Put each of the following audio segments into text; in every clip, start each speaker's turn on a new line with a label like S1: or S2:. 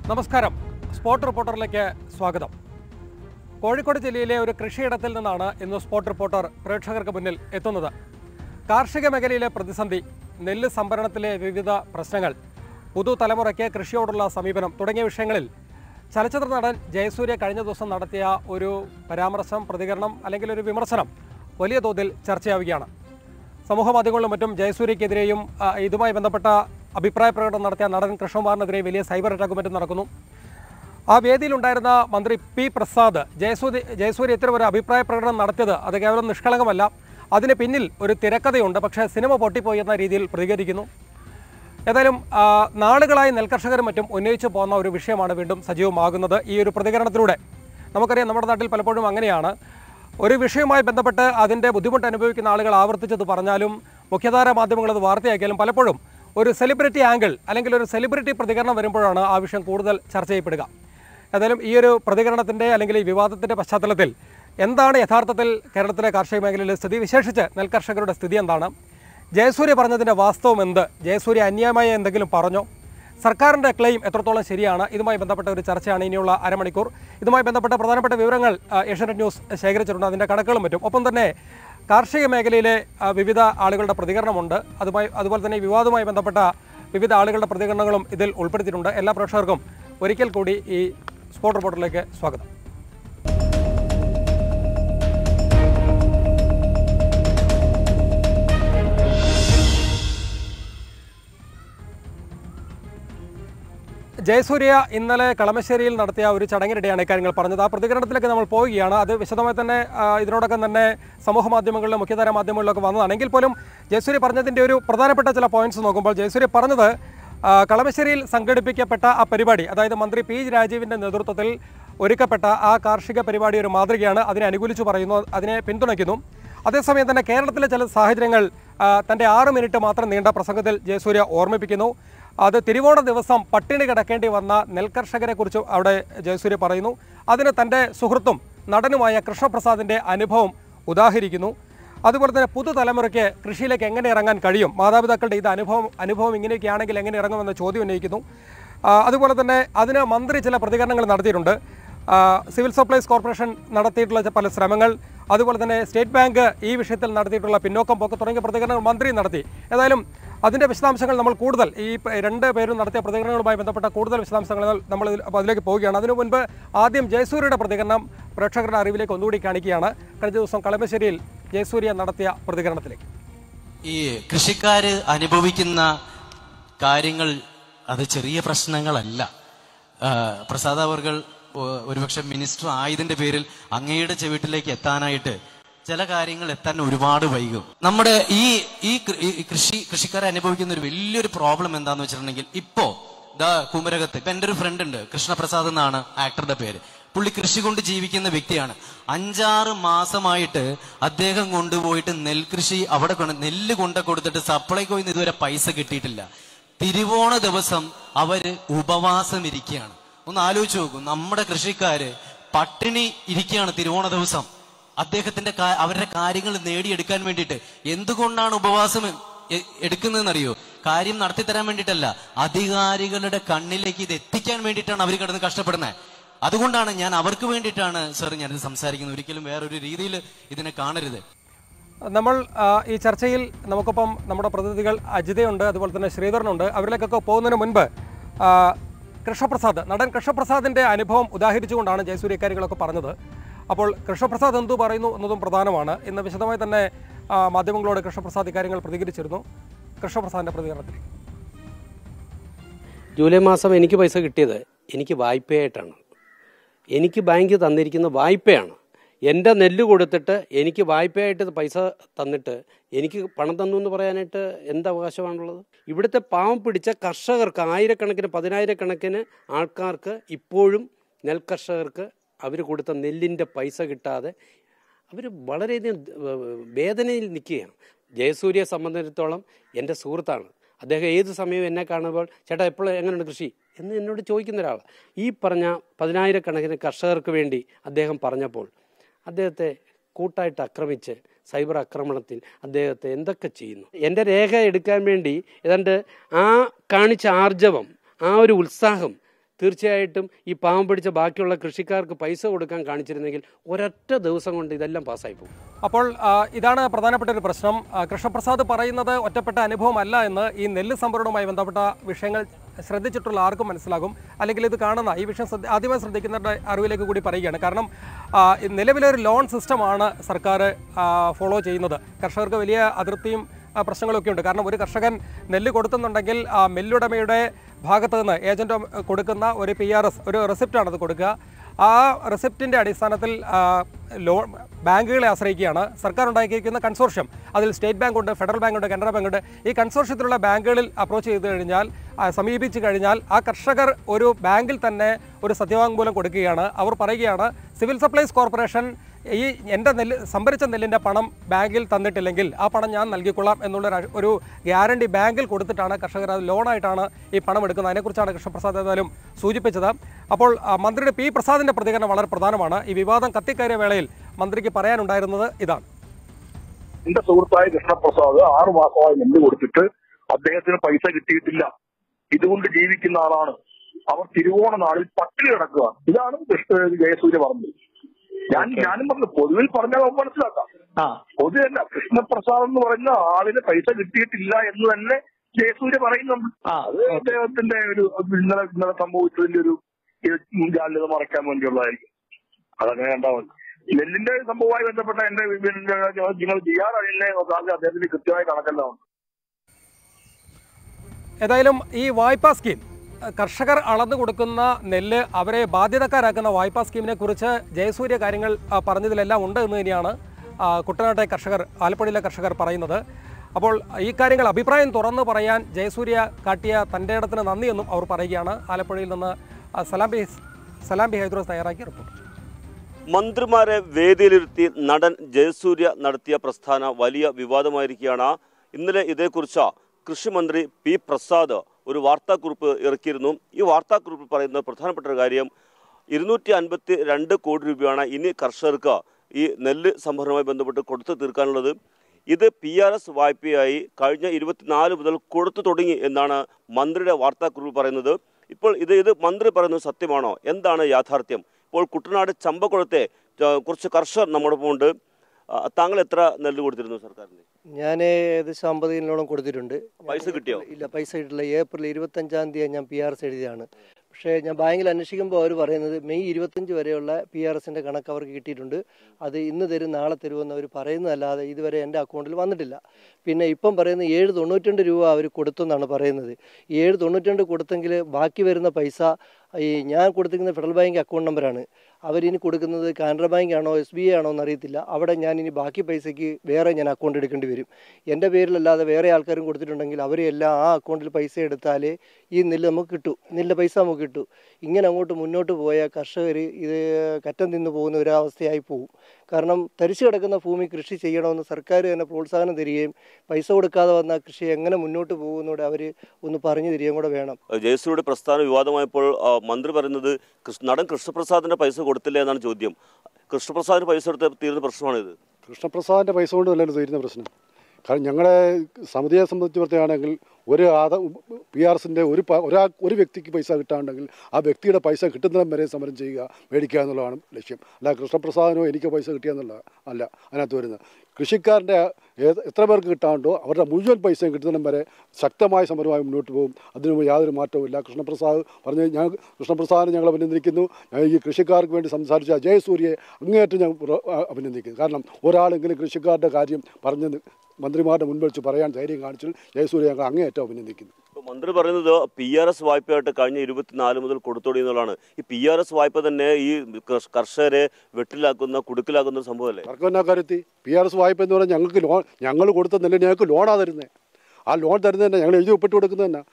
S1: നമസ്കാരം സ്പോട്ട് റിപ്പോർട്ടറിലേക്ക് സ്വാഗതം കോഴിക്കോട് ജില്ലയിലെ ഒരു കൃഷിയിടത്തിൽ നിന്നാണ് ഇന്ന് സ്പോട്ട് റിപ്പോർട്ടർ പ്രേക്ഷകർക്ക് മുന്നിൽ എത്തുന്നത് കാർഷിക മേഖലയിലെ പ്രതിസന്ധി നെല്ല് സംഭരണത്തിലെ വിവിധ പ്രശ്നങ്ങൾ പുതുതലമുറയ്ക്ക് കൃഷിയോടുള്ള സമീപനം തുടങ്ങിയ വിഷയങ്ങളിൽ ചലച്ചിത്ര നടൻ ജയസൂര്യ കഴിഞ്ഞ ദിവസം നടത്തിയ ഒരു പരാമർശം പ്രതികരണം അല്ലെങ്കിൽ ഒരു വിമർശനം വലിയ തോതിൽ ചർച്ചയാവുകയാണ് സമൂഹ മാധ്യമങ്ങളിലും മറ്റും ജയസൂര്യക്കെതിരെയും ആ, ഇതുമായി ബന്ധപ്പെട്ട അഭിപ്രായ പ്രകടനം നടത്തിയ നടൻ കൃഷ്ണകുമാറിനെതിരെ വലിയ സൈബർ അറ്റാക്ക് മറ്റും നടക്കുന്നു ആ വേദിയിലുണ്ടായിരുന്ന മന്ത്രി പി പ്രസാദ് ജയസൂര്യ ജയസൂര്യ ഇത്തരം ഒരു അഭിപ്രായ പ്രകടനം നടത്തിയത് അത് കേവലം നിഷ്കളങ്കമല്ല അതിന് പിന്നിൽ ഒരു തിരക്കഥയുണ്ട് പക്ഷേ സിനിമ പൊട്ടിപ്പോയി എന്ന രീതിയിൽ പ്രതികരിക്കുന്നു ഏതായാലും ആ, നാളുകളായി നെൽകർഷകരും മറ്റും ഉന്നയിച്ചു പോകുന്ന ഒരു വിഷയമാണ് വീണ്ടും സജീവമാകുന്നത് ഈ ഒരു പ്രതികരണത്തിലൂടെ നമുക്കറിയാം നമ്മുടെ നാട്ടിൽ പലപ്പോഴും അങ്ങനെയാണ് ഒരു വിഷയവുമായി ബന്ധപ്പെട്ട് അതിൻ്റെ ബുദ്ധിമുട്ട് അനുഭവിക്കുന്ന ആളുകൾ ആവർത്തിച്ചത് പറഞ്ഞാലും മുഖ്യധാര മാധ്യമങ്ങൾ അത് വാർത്തയാക്കിയാലും പലപ്പോഴും ഒരു സെലിബ്രിറ്റി ആംഗിൾ അല്ലെങ്കിൽ ഒരു സെലിബ്രിറ്റി പ്രതികരണം വരുമ്പോഴാണ് ആ വിഷയം കൂടുതൽ ചർച്ച ചെയ്യപ്പെടുക ഏതായാലും ഈ ഒരു പ്രതികരണത്തിൻ്റെ അല്ലെങ്കിൽ ഈ വിവാദത്തിൻ്റെ പശ്ചാത്തലത്തിൽ എന്താണ് യഥാർത്ഥത്തിൽ കേരളത്തിലെ കാർഷിക മേഖലയിലെ സ്ഥിതി വിശേഷിച്ച് നെൽകർഷകരുടെ സ്ഥിതി എന്താണ് ജയസൂര്യ പറഞ്ഞതിൻ്റെ വാസ്തവം എന്ത് ജയസൂര്യ അന്യായമായ എന്തെങ്കിലും പറഞ്ഞോ സർക്കാരിൻ്റെ ക്ലെയിം എത്രത്തോളം ശരിയാണ് ഇതുമായി ബന്ധപ്പെട്ട ഒരു ചർച്ചയാണ് ഇനിയുള്ള അരമണിക്കൂർ ഇതുമായി ബന്ധപ്പെട്ട പ്രധാനപ്പെട്ട വിവരങ്ങൾ ആ, ഏഷ്യാനെറ്റ് ന്യൂസ് ശേഖരിച്ചിട്ടുണ്ട് അതിൻ്റെ കണക്കുകളും മറ്റും ഒപ്പം തന്നെ കാർഷിക മേഖലയിലെ ആ, വിവിധ ആളുകളുടെ പ്രതികരണമുണ്ട് അതുമായി അതുപോലെ തന്നെ ഈ വിവാദവുമായി ബന്ധപ്പെട്ട വിവിധ ആളുകളുടെ പ്രതികരണങ്ങളും ഇതിൽ ഉൾപ്പെടുത്തിയിട്ടുണ്ട് എല്ലാ പ്രേക്ഷകർക്കും ഒരിക്കൽ കൂടി ഈ സ്പോട്ട് റിപ്പോർട്ടറിലേക്ക് സ്വാഗതം ജയസൂര്യ ഇന്നലെ കളമശ്ശേരിയിൽ നടത്തിയ ഒരു ചടങ്ങിനിടെയാണ് ഇക്കാര്യങ്ങൾ പറഞ്ഞത് ആ പ്രതികരണത്തിലേക്ക് നമ്മൾ പോവുകയാണ് അത് വിശദമായി തന്നെ ആ, ഇതിനോടൊപ്പം തന്നെ സമൂഹ മാധ്യമങ്ങളിലും മുഖ്യധാര മാധ്യമങ്ങളിലൊക്കെ വന്നതാണ് എങ്കിൽ പോലും ജയസൂര്യ പറഞ്ഞതിൻ്റെ ഒരു പ്രധാനപ്പെട്ട ചില പോയിന്റ്സ് നോക്കുമ്പോൾ ജയസൂര്യ പറഞ്ഞത് ആ, കളമശ്ശേരിയിൽ സംഘടിപ്പിക്കപ്പെട്ട ആ പരിപാടി അതായത് മന്ത്രി പി രാജീവിൻ്റെ നേതൃത്വത്തിൽ ഒരുക്കപ്പെട്ട ആ കാർഷിക പരിപാടി ഒരു മാതൃകയാണ് അതിനെ അനുകൂലിച്ചു പറയുന്നു അതിനെ പിന്തുണയ്ക്കുന്നു അതേസമയം തന്നെ കേരളത്തിലെ ചില സാഹചര്യങ്ങൾ ആ, തൻ്റെ ആറ് മിനിറ്റ് മാത്രം നീണ്ട പ്രസംഗത്തിൽ ജയസൂര്യ ഓർമ്മിപ്പിക്കുന്നു അത് തിരുവോണ ദിവസം പട്ടിണി കിടക്കേണ്ടി വന്ന നെൽകർഷകരെ കുറിച്ച് അവിടെ ജയസൂര്യ പറയുന്നു അതിന് തൻ്റെ സുഹൃത്തും നടനുമായ കൃഷ്ണപ്രസാദിൻ്റെ അനുഭവം ഉദാഹരിക്കുന്നു അതുപോലെ തന്നെ പുതുതലമുറയ്ക്ക് കൃഷിയിലേക്ക് എങ്ങനെ ഇറങ്ങാൻ കഴിയും മാതാപിതാക്കളുടെ ഇത് അനുഭവം അനുഭവം ഇങ്ങനെയൊക്കെയാണെങ്കിൽ എങ്ങനെ ഇറങ്ങുമെന്ന ചോദ്യം ഉന്നയിക്കുന്നു ആ, അതുപോലെ തന്നെ അതിന് മന്ത്രി ചില പ്രതികരണങ്ങൾ നടത്തിയിട്ടുണ്ട് ആ, സിവിൽ സപ്ലൈസ് കോർപ്പറേഷൻ നടത്തിയിട്ടുള്ള ച- പല ശ്രമങ്ങൾ അതുപോലെ തന്നെ സ്റ്റേറ്റ് ബാങ്ക് ഈ വിഷയത്തിൽ നടത്തിയിട്ടുള്ള പിന്നോക്കം പോക്ക് തുടങ്ങിയ പ്രതികരണങ്ങൾ മന്ത്രി നടത്തി ഏതായാലും അതിൻ്റെ വിശദാംശങ്ങൾ നമ്മൾ കൂടുതൽ ഈ പ- രണ്ട് പേരും നടത്തിയ പ്രതികരണങ്ങളുമായി ബന്ധപ്പെട്ട കൂടുതൽ വിശദാംശങ്ങൾ നമ്മൾ ഇതിൽ- അപ്പോൾ അതിലേക്ക് പോവുകയാണ് അതിനു മുൻപ് ആദ്യം ജയസൂര്യയുടെ പ്രതികരണം പ്രേക്ഷകരുടെ അറിവിലേക്ക് ഒന്നുകൂടി കാണിക്കുകയാണ് കഴിഞ്ഞ ദിവസം കളമശ്ശേരിയിൽ ജയസൂര്യ നടത്തിയ പ്രതികരണത്തിലേക്ക്
S2: ഈ കൃഷിക്കാര് അനുഭവിക്കുന്ന കാര്യങ്ങൾ അത് ചെറിയ പ്രശ്നങ്ങളല്ല ആ, പ്രസാദ് അവർകൾ ഒ- ഒരുപക്ഷെ മിനിസ്റ്റർ ആയതിന്റെ പേരിൽ അങ്ങയുടെ ചെവിട്ടിലേക്ക് എത്താനായിട്ട് ചില കാര്യങ്ങൾ എത്താൻ ഒരുപാട് വൈകും നമ്മുടെ ഈ ഈ കൃ- ഈ കൃഷി കൃഷിക്കാരെ അനുഭവിക്കുന്ന ഒരു വലിയൊരു പ്രോബ്ലം എന്താന്ന് വെച്ചിട്ടുണ്ടെങ്കിൽ ഇപ്പോ ദാ കുമരകത്ത് ഇപ്പൊ എന്റെ ഒരു ഫ്രണ്ട് ഉണ്ട് കൃഷ്ണപ്രസാദ് എന്നാണ് ആക്ടറുടെ പേര് പുള്ളി കൃഷി കൊണ്ട് ജീവിക്കുന്ന വ്യക്തിയാണ് അഞ്ചാറ് മാസമായിട്ട് അദ്ദേഹം കൊണ്ടുപോയിട്ട് നെൽകൃഷി അവിടെ കൊണ്ട് നെല്ല് കൊണ്ട കൊടുത്തിട്ട് സപ്ലൈകോയിൽ നിന്ന് ഇതുവരെ പൈസ കിട്ടിയിട്ടില്ല തിരുവോണ ദിവസം അവര് ഉപവാസം ഇരിക്കുകയാണ് ഒന്ന് ആലോചിച്ച് നോക്കൂ നമ്മുടെ കൃഷിക്കാര് പട്ടിണി ഇരിക്കുകയാണ് തിരുവോണ ദിവസം അദ്ദേഹത്തിന്റെ കാ- അവരുടെ കാര്യങ്ങൾ നേടിയെടുക്കാൻ വേണ്ടിയിട്ട് എന്തുകൊണ്ടാണ് ഉപവാസം എ- എടുക്കുന്നതെന്നറിയോ കാര്യം നടത്തി തരാൻ വേണ്ടിയിട്ടല്ല അധികാരികളുടെ കണ്ണിലേക്ക് ഇത് എത്തിക്കാൻ വേണ്ടിയിട്ടാണ് അവർ കിടന്ന് കഷ്ടപ്പെടുന്നത് അതുകൊണ്ടാണ് ഞാൻ അവർക്ക് വേണ്ടിയിട്ടാണ് സർ ഞാനിത് സംസാരിക്കുന്നത് ഒരിക്കലും വേറൊരു രീതിയിൽ ഇതിനെ കാണരുത്
S1: നമ്മൾ ആ, ഈ ചർച്ചയിൽ നമുക്കൊപ്പം നമ്മുടെ പ്രതിനിധികൾ അജിതയുണ്ട് അതുപോലെ തന്നെ ശ്രീധരനുണ്ട് അവരിലേക്കൊക്കെ പോകുന്നതിന് മുൻപ് ആ, കൃഷ്ണപ്രസാദ് നടൻ കൃഷ്ണപ്രസാദിൻ്റെ അനുഭവം ഉദാഹരിച്ചുകൊണ്ടാണ് ജയസൂര്യ ഇക്കാര്യങ്ങളൊക്കെ പറഞ്ഞത് അപ്പോൾ കൃഷ്ണപ്രസാദ് എന്തു പറയുന്നു എന്നതും പ്രധാനമാണ് ഇന്ന് വിശദമായി തന്നെ ആ, മാധ്യമങ്ങളോട് കൃഷ്ണപ്രസാദ് ഇക്കാര്യങ്ങൾ പ്രതികരിച്ചിരുന്നു കൃഷ്ണപ്രസാദിൻ്റെ പ്രതികരണത്തിൽ
S3: ജൂലൈ മാസം എനിക്ക് പൈസ കിട്ടിയത് എനിക്ക് വായ്പയായിട്ടാണ് എനിക്ക് ബാങ്ക് തന്നിരിക്കുന്ന വായ്പയാണ് എൻ്റെ നെല്ല് കൊടുത്തിട്ട് എനിക്ക് വായ്പയായിട്ട് പൈസ തന്നിട്ട് എനിക്ക് പണം തന്നു എന്ന് പറയാനായിട്ട് എന്ത് അവകാശമാണുള്ളത് ഇവിടുത്തെ പാവം പിടിച്ച കർഷകർക്ക് ആയിരക്കണക്കിന് പതിനായിരക്കണക്കിന് ആൾക്കാർക്ക് ഇപ്പോഴും നെൽകർഷകർക്ക് അവർ കൊടുത്ത നെല്ലിൻ്റെ പൈസ കിട്ടാതെ അവർ വളരെയധികം ഏഹ്, വേദനയിൽ നിൽക്കുകയാണ് ജയസൂര്യയെ സംബന്ധിച്ചിടത്തോളം എൻ്റെ സുഹൃത്താണ് അദ്ദേഹം ഏത് സമയവും എന്നെ കാണുമ്പോൾ ചേട്ടാ എപ്പോൾ എങ്ങനെയുണ്ട് കൃഷി എന്ന് എന്നോട് ചോദിക്കുന്ന ഒരാൾ ഈ പറഞ്ഞ പതിനായിരക്കണക്കിന് കർഷകർക്ക് വേണ്ടി അദ്ദേഹം പറഞ്ഞപ്പോൾ അദ്ദേഹത്തെ കൂട്ടായിട്ട് ആക്രമിച്ച് സൈബർ ആക്രമണത്തിൽ അദ്ദേഹത്തെ എന്തൊക്കെ ചെയ്യുന്നു എൻ്റെ രേഖ എടുക്കാൻ വേണ്ടി ഏതാണ്ട് ആ കാണിച്ച ആർജവം ആ ഒരു ഉത്സാഹം തീർച്ചയായിട്ടും ഈ പാവം പിടിച്ച ബാക്കിയുള്ള കൃഷിക്കാർക്ക് പൈസ കൊടുക്കാൻ കാണിച്ചിരുന്നെങ്കിൽ ഒരൊറ്റ ദിവസം കൊണ്ട് ഇതെല്ലാം പാസ്സായി പോകും
S1: അപ്പോൾ ആ, ഇതാണ് പ്രധാനപ്പെട്ട ഒരു പ്രശ്നം ആ, കൃഷ്ണപ്രസാദ് പറയുന്നത് ഒറ്റപ്പെട്ട അനുഭവമല്ല എന്ന് ഈ നെല്ല് സംഭരണവുമായി ബന്ധപ്പെട്ട വിഷയങ്ങൾ ശ്രദ്ധിച്ചിട്ടുള്ള ആർക്കും മനസ്സിലാകും അല്ലെങ്കിൽ ഇത് കാണുന്ന ഈ വിഷയം ശ്രദ്ധ- ആദ്യമായി ശ്രദ്ധിക്കുന്നവരുടെ അറിവിലേക്ക് കൂടി പറയുകയാണ് കാരണം ആ, ഈ നിലവിലെ ഒരു ലോൺ സിസ്റ്റമാണ് സർക്കാർ ആ, ഫോളോ ചെയ്യുന്നത് കർഷകർക്ക് വലിയ അതിർത്തിയും ആ, പ്രശ്നങ്ങളൊക്കെ ഉണ്ട് കാരണം ഒരു കർഷകൻ നെല്ല് കൊടുക്കുന്നുണ്ടെങ്കിൽ ആ മില്ലുടമയുടെ ഭാഗത്ത് നിന്ന് ഏജന്റ് കൊടുക്കുന്ന ഒരു പി ആർ എസ് ഒരു റെസിപ്റ്റാണ് അത് കൊടുക്കുക ആ റെസിപ്റ്റിൻ്റെ അടിസ്ഥാനത്തിൽ ആ, ലോൺ ബാങ്കുകളെ ആശ്രയിക്കുകയാണ് സർക്കാർ ഉണ്ടാക്കിയിരിക്കുന്ന കൺസോർഷ്യം അതിൽ സ്റ്റേറ്റ് ബാങ്ക് ഉണ്ട് ഫെഡറൽ ബാങ്ക് ഉണ്ട് കാനറ ബാങ്ക് ഉണ്ട് ഈ കൺസോർഷ്യത്തിലുള്ള ബാങ്കുകളിൽ അപ്രോച്ച് ചെയ്ത് കഴിഞ്ഞാൽ ആ, സമീപിച്ചു കഴിഞ്ഞാൽ ആ കർഷകർ ഒരു ബാങ്കിൽ തന്നെ ഒരു സത്യവാങ്മൂലം കൊടുക്കുകയാണ് അവർ പറയുകയാണ് സിവിൽ സപ്ലൈസ് കോർപ്പറേഷൻ ഈ എൻ്റെ നെല്ല് സംഭരിച്ച നെല്ലിൻ്റെ പണം ബാങ്കിൽ തന്നിട്ടില്ലെങ്കിൽ ആ പണം ഞാൻ നൽകിക്കൊള്ളാം എന്നുള്ള ഒരു- ഒരു ഗ്യാരണ്ടി ബാങ്കിൽ കൊടുത്തിട്ടാണ് കർഷകർ അത് ലോണായിട്ടാണ് ഈ പണം എടുക്കുന്നത് അതിനെക്കുറിച്ചാണ് കൃഷ്ണപ്രസാദ് ഏതായാലും സൂചിപ്പിച്ചത് അപ്പോൾ ആ, മന്ത്രിയുടെ പി പ്രസാദിൻ്റെ പ്രതികരണം വളരെ പ്രധാനമാണ് ഈ വിവാദം കത്തിക്കയറിയ വേളയിൽ മന്ത്രിക്ക് പറയാനുണ്ടായിരുന്നത് ഇതാണ്
S4: എന്റെ സുഹൃത്തായ കൃഷ്ണപ്രസാദ് ആറു മാസമായി നെല്ല് കൊടുത്തിട്ട് അദ്ദേഹത്തിന് പൈസ കിട്ടിയിട്ടില്ല ഇതുകൊണ്ട് ജീവിക്കുന്ന ആളാണ് അവർ തിരുവോണ നാളിൽ പട്ടിണി കിടക്കുക ഇതാണ് കൃഷ്ണ ജയസൂര്യ പറഞ്ഞത് ഞാൻ ഞാനും പറഞ്ഞു പൊതുവിൽ പറഞ്ഞാൽ നമുക്ക് മനസ്സിലാക്കാം ആ പൊതുവല്ല കൃഷ്ണപ്രസാദ് എന്ന് പറയുന്ന ആളിന് പൈസ കിട്ടിയിട്ടില്ല എന്ന് തന്നെ ജയസൂര്യ പറയുന്നുണ്ട് അത് അദ്ദേഹത്തിന്റെ ഒരു ഇന്നലെ ഇന്നലെ സംഭവിച്ചതിന്റെ ഒരു ജാള്യത മറയ്ക്കാൻ വേണ്ടിയുള്ളതായിരിക്കും അതങ്ങനെ കണ്ടാൽ നെല്ലിന്റെ സംഭവവുമായി ബന്ധപ്പെട്ട എന്റെ നിങ്ങൾ ചെയ്യാറതിനെ അദ്ദേഹത്തിന് കൃത്യമായി കണക്കെല്ലാം ഉണ്ട്
S1: ഏതായാലും ഈ വായ്പാ സ്കീം കർഷകർ അളന്നു കൊടുക്കുന്ന നെല്ല് അവരെ ബാധ്യതക്കാരാക്കുന്ന വായ്പാ സ്കീമിനെ കുറിച്ച് ജയസൂര്യ കാര്യങ്ങൾ ആ, പറഞ്ഞതിലെല്ലാം ഉണ്ട് എന്ന് തന്നെയാണ് ആ, കുട്ടനാട്ടെ കർഷകർ ആലപ്പുഴയിലെ കർഷകർ പറയുന്നത് അപ്പോൾ ഈ കാര്യങ്ങൾ അഭിപ്രായം തുറന്നു പറയാൻ ജയസൂര്യ കാട്ടിയ തൻ്റെ ഇടത്തിന് നന്ദിയെന്നും അവർ പറയുകയാണ് ആലപ്പുഴയിൽ നിന്ന് ആ, സലാം ബി സലാം ബി ഹൈദ്രോസ് തയ്യാറാക്കിയ റിപ്പോർട്ട്
S5: മന്ത്രിമാരെ വേദിയിലിരുത്തി നടൻ ജയസൂര്യ നടത്തിയ പ്രസ്ഥാന വലിയ വിവാദമായിരിക്കുകയാണ് ഇന്നലെ ഇതേക്കുറിച്ച് കൃഷിമന്ത്രി പി പ്രസാദ് ഒരു വാർത്താക്കുറിപ്പ് ഇറക്കിയിരുന്നു ഈ വാർത്താക്കുറിപ്പിൽ പറയുന്ന പ്രധാനപ്പെട്ട ഒരു കാര്യം ഇരുന്നൂറ്റി അൻപത്തി രണ്ട് കോടി രൂപയാണ് ഇനി കർഷകർക്ക് ഈ നെല്ല് സംഭരണവുമായി ബന്ധപ്പെട്ട് കൊടുത്തു തീർക്കാനുള്ളത് ഇത് പി ആർ എസ് വായ്പയായി കഴിഞ്ഞ ഇരുപത്തിനാല് മുതൽ കൊടുത്തു തുടങ്ങി എന്നാണ് മന്ത്രിയുടെ വാർത്താക്കുറിപ്പിൽ പറയുന്നത് ഇപ്പോൾ ഇത് ഇത് മന്ത്രി പറയുന്നത് സത്യമാണോ എന്താണ് യാഥാർത്ഥ്യം ഇപ്പോൾ കുട്ടനാട് ചമ്പക്കുളത്തെ ആ, കുറച്ച് കർഷകർ നമ്മോടൊപ്പം ഉണ്ട് ആ, താങ്കൾ എത്ര നെല്ല് കൊടുത്തിരുന്നു സർക്കാരിന്
S6: ഞാൻ ഏകദേശം അമ്പത് കിലോളം കൊടുത്തിട്ടുണ്ട്
S5: പൈസ കിട്ടിയോ?
S6: ഇല്ല പൈസ കിട്ടില്ല ഏപ്രിൽ ഇരുപത്തഞ്ചാം തീയതി ഞാൻ പി ആർ എസ് എഴുതിയതാണ് പക്ഷേ ഞാൻ ബാങ്കിൽ അന്വേഷിക്കുമ്പോൾ അവർ പറയുന്നത് മെയ് ഇരുപത്തഞ്ച് വരെയുള്ള പി ആർ എസിന്റെ കണക്ക് അവർക്ക് കിട്ടിയിട്ടുണ്ട് അത് ഇന്ന് തരും നാളെ തരുമെന്ന് അവർ പറയുന്നതല്ലാതെ ഇതുവരെ എൻ്റെ അക്കൗണ്ടിൽ വന്നിട്ടില്ല പിന്നെ ഇപ്പം പറയുന്നത് ഏഴ് തൊണ്ണൂറ്റിരണ്ട് രൂപ അവർ കൊടുത്തെന്നാണ് പറയുന്നത് ഈ ഏഴ് തൊണ്ണൂറ്റിരണ്ട് കൊടുത്തെങ്കിൽ ബാക്കി വരുന്ന പൈസ ഈ ഞാൻ കൊടുത്തിരിക്കുന്ന ഫെഡറൽ ബാങ്ക് അക്കൗണ്ട് നമ്പറാണ് അവരിനി കൊടുക്കുന്നത് കാനറ ബാങ്ക് ആണോ എസ് ബി ഐ ആണോ എന്നറിയത്തില്ല അവിടെ ഞാൻ ഇനി ബാക്കി പൈസയ്ക്ക് വേറെ ഞാൻ അക്കൗണ്ട് എടുക്കേണ്ടി വരും എൻ്റെ പേരിലല്ലാതെ വേറെ ആൾക്കാരും കൊടുത്തിട്ടുണ്ടെങ്കിൽ അവരെല്ലാം ആ അക്കൗണ്ടിൽ പൈസ എടുത്താലേ ഈ നെല്ല് നമുക്ക് കിട്ടൂ നെല്ല് പൈസ നമുക്ക് കിട്ടൂ ഇങ്ങനെ അങ്ങോട്ട് മുന്നോട്ട് പോയ കർഷകർ ഇത് കറ്റം തിന്നു പോകുന്ന ഒരവസ്ഥയായി പോകും കാരണം തരിച്ചു കിടക്കുന്ന ഭൂമി കൃഷി ചെയ്യണമെന്ന് സർക്കാർ തന്നെ പ്രോത്സാഹനം തരികയും പൈസ കൊടുക്കാതെ വന്ന കൃഷി എങ്ങനെ മുന്നോട്ട് പോകുന്നൂടെ അവർ ഒന്ന് പറഞ്ഞു തരികയും കൂടെ വേണം
S5: ജയസൂര്യയുടെ പ്രസ്ഥാന വിവാദമായപ്പോൾ ആ, മന്ത്രി പറയുന്നത് കൃഷ്ണ- നടൻ കൃഷ്ണപ്രസാദിന്റെ പൈസ കൊടുത്തില്ല എന്നാണ് ചോദ്യം കൃഷ്ണപ്രസാദിന് പൈസ കൊടുത്ത തീരുന്ന പ്രശ്നമാണിത്
S7: കൃഷ്ണപ്രസാദിൻ്റെ പൈസ കൊണ്ടല്ലല്ലോ തീരുന്ന പ്രശ്നം കാരണം ഞങ്ങളുടെ സമിതിയെ സംബന്ധിച്ച് പറയുകയാണെങ്കിൽ ഒരു ആദ പി ആർ എസിൻ്റെ ഒരു പ- ഒരാ ഒരു വ്യക്തിക്ക് പൈസ കിട്ടാണ്ടെങ്കിൽ ആ വ്യക്തിയുടെ പൈസ കിട്ടുന്നിടം വരെ സമരം ചെയ്യുക മേടിക്കുക എന്നുള്ളതാണ് ലക്ഷ്യം അല്ല കൃഷ്ണപ്രസാദിനോ എനിക്ക് പൈസ കിട്ടിയെന്നുള്ള അല്ല അതിനകത്ത് വരുന്നത് കൃഷിക്കാരൻ്റെ ഏത് എത്ര പേർക്ക് കിട്ടാണ്ടോ അവരുടെ മുഴുവൻ പൈസയും കിട്ടുന്നിടം വരെ ശക്തമായ സമരമായി മുന്നോട്ട് പോകും അതിന് യാതൊരു മാറ്റവുമില്ല കൃഷ്ണപ്രസാദ് പറഞ്ഞ് ഞാൻ കൃഷ്ണപ്രസാദിനെ ഞങ്ങൾ അഭിനന്ദിക്കുന്നു ഞാൻ ഈ കൃഷിക്കാർക്ക് വേണ്ടി സംസാരിച്ച ജയസൂര്യയെ അങ്ങേയറ്റം ഞാൻ പ്ര- അഭിനന്ദിക്കുന്നു കാരണം ഒരാളെങ്കിലും കൃഷിക്കാരുടെ കാര്യം പറഞ്ഞ് മന്ത്രിമാരുടെ മുൻപിൽ വെച്ച് പറയാൻ ധൈര്യം കാണിച്ചാൽ ജയസൂര്യ ഞങ്ങൾ അങ്ങേയറ്റം അഭിനന്ദിക്കുന്നു
S5: ഇപ്പോൾ മന്ത്രി പറയുന്നത് പി ആർ എസ് വായ്പയായിട്ട് കഴിഞ്ഞ ഇരുപത്തിനാല് മുതൽ കൊടുത്തോടി എന്നുള്ളതാണ് ഈ പി ആർ എസ് വായ്പ തന്നെ ഈ കർഷ- കർഷകരെ വെട്ടിലാക്കുന്ന കുടുക്കിലാക്കുന്ന ഒരു സംഭവമല്ലേ
S7: തർക്കമെന്നാ കാര്യത്തിൽ പി ആർ എസ് വായ്പ എന്ന് പറഞ്ഞാൽ ഞങ്ങൾക്ക് ലോൺ ഞങ്ങൾ കൊടുത്ത നെല്ല് ഞങ്ങൾക്ക് ലോണാണ് തരുന്നത് ആ ലോൺ തരുന്നത് തന്നെ ഞങ്ങൾ എഴുതി ഒപ്പിട്ട് കൊടുക്കുന്നത് തന്നെ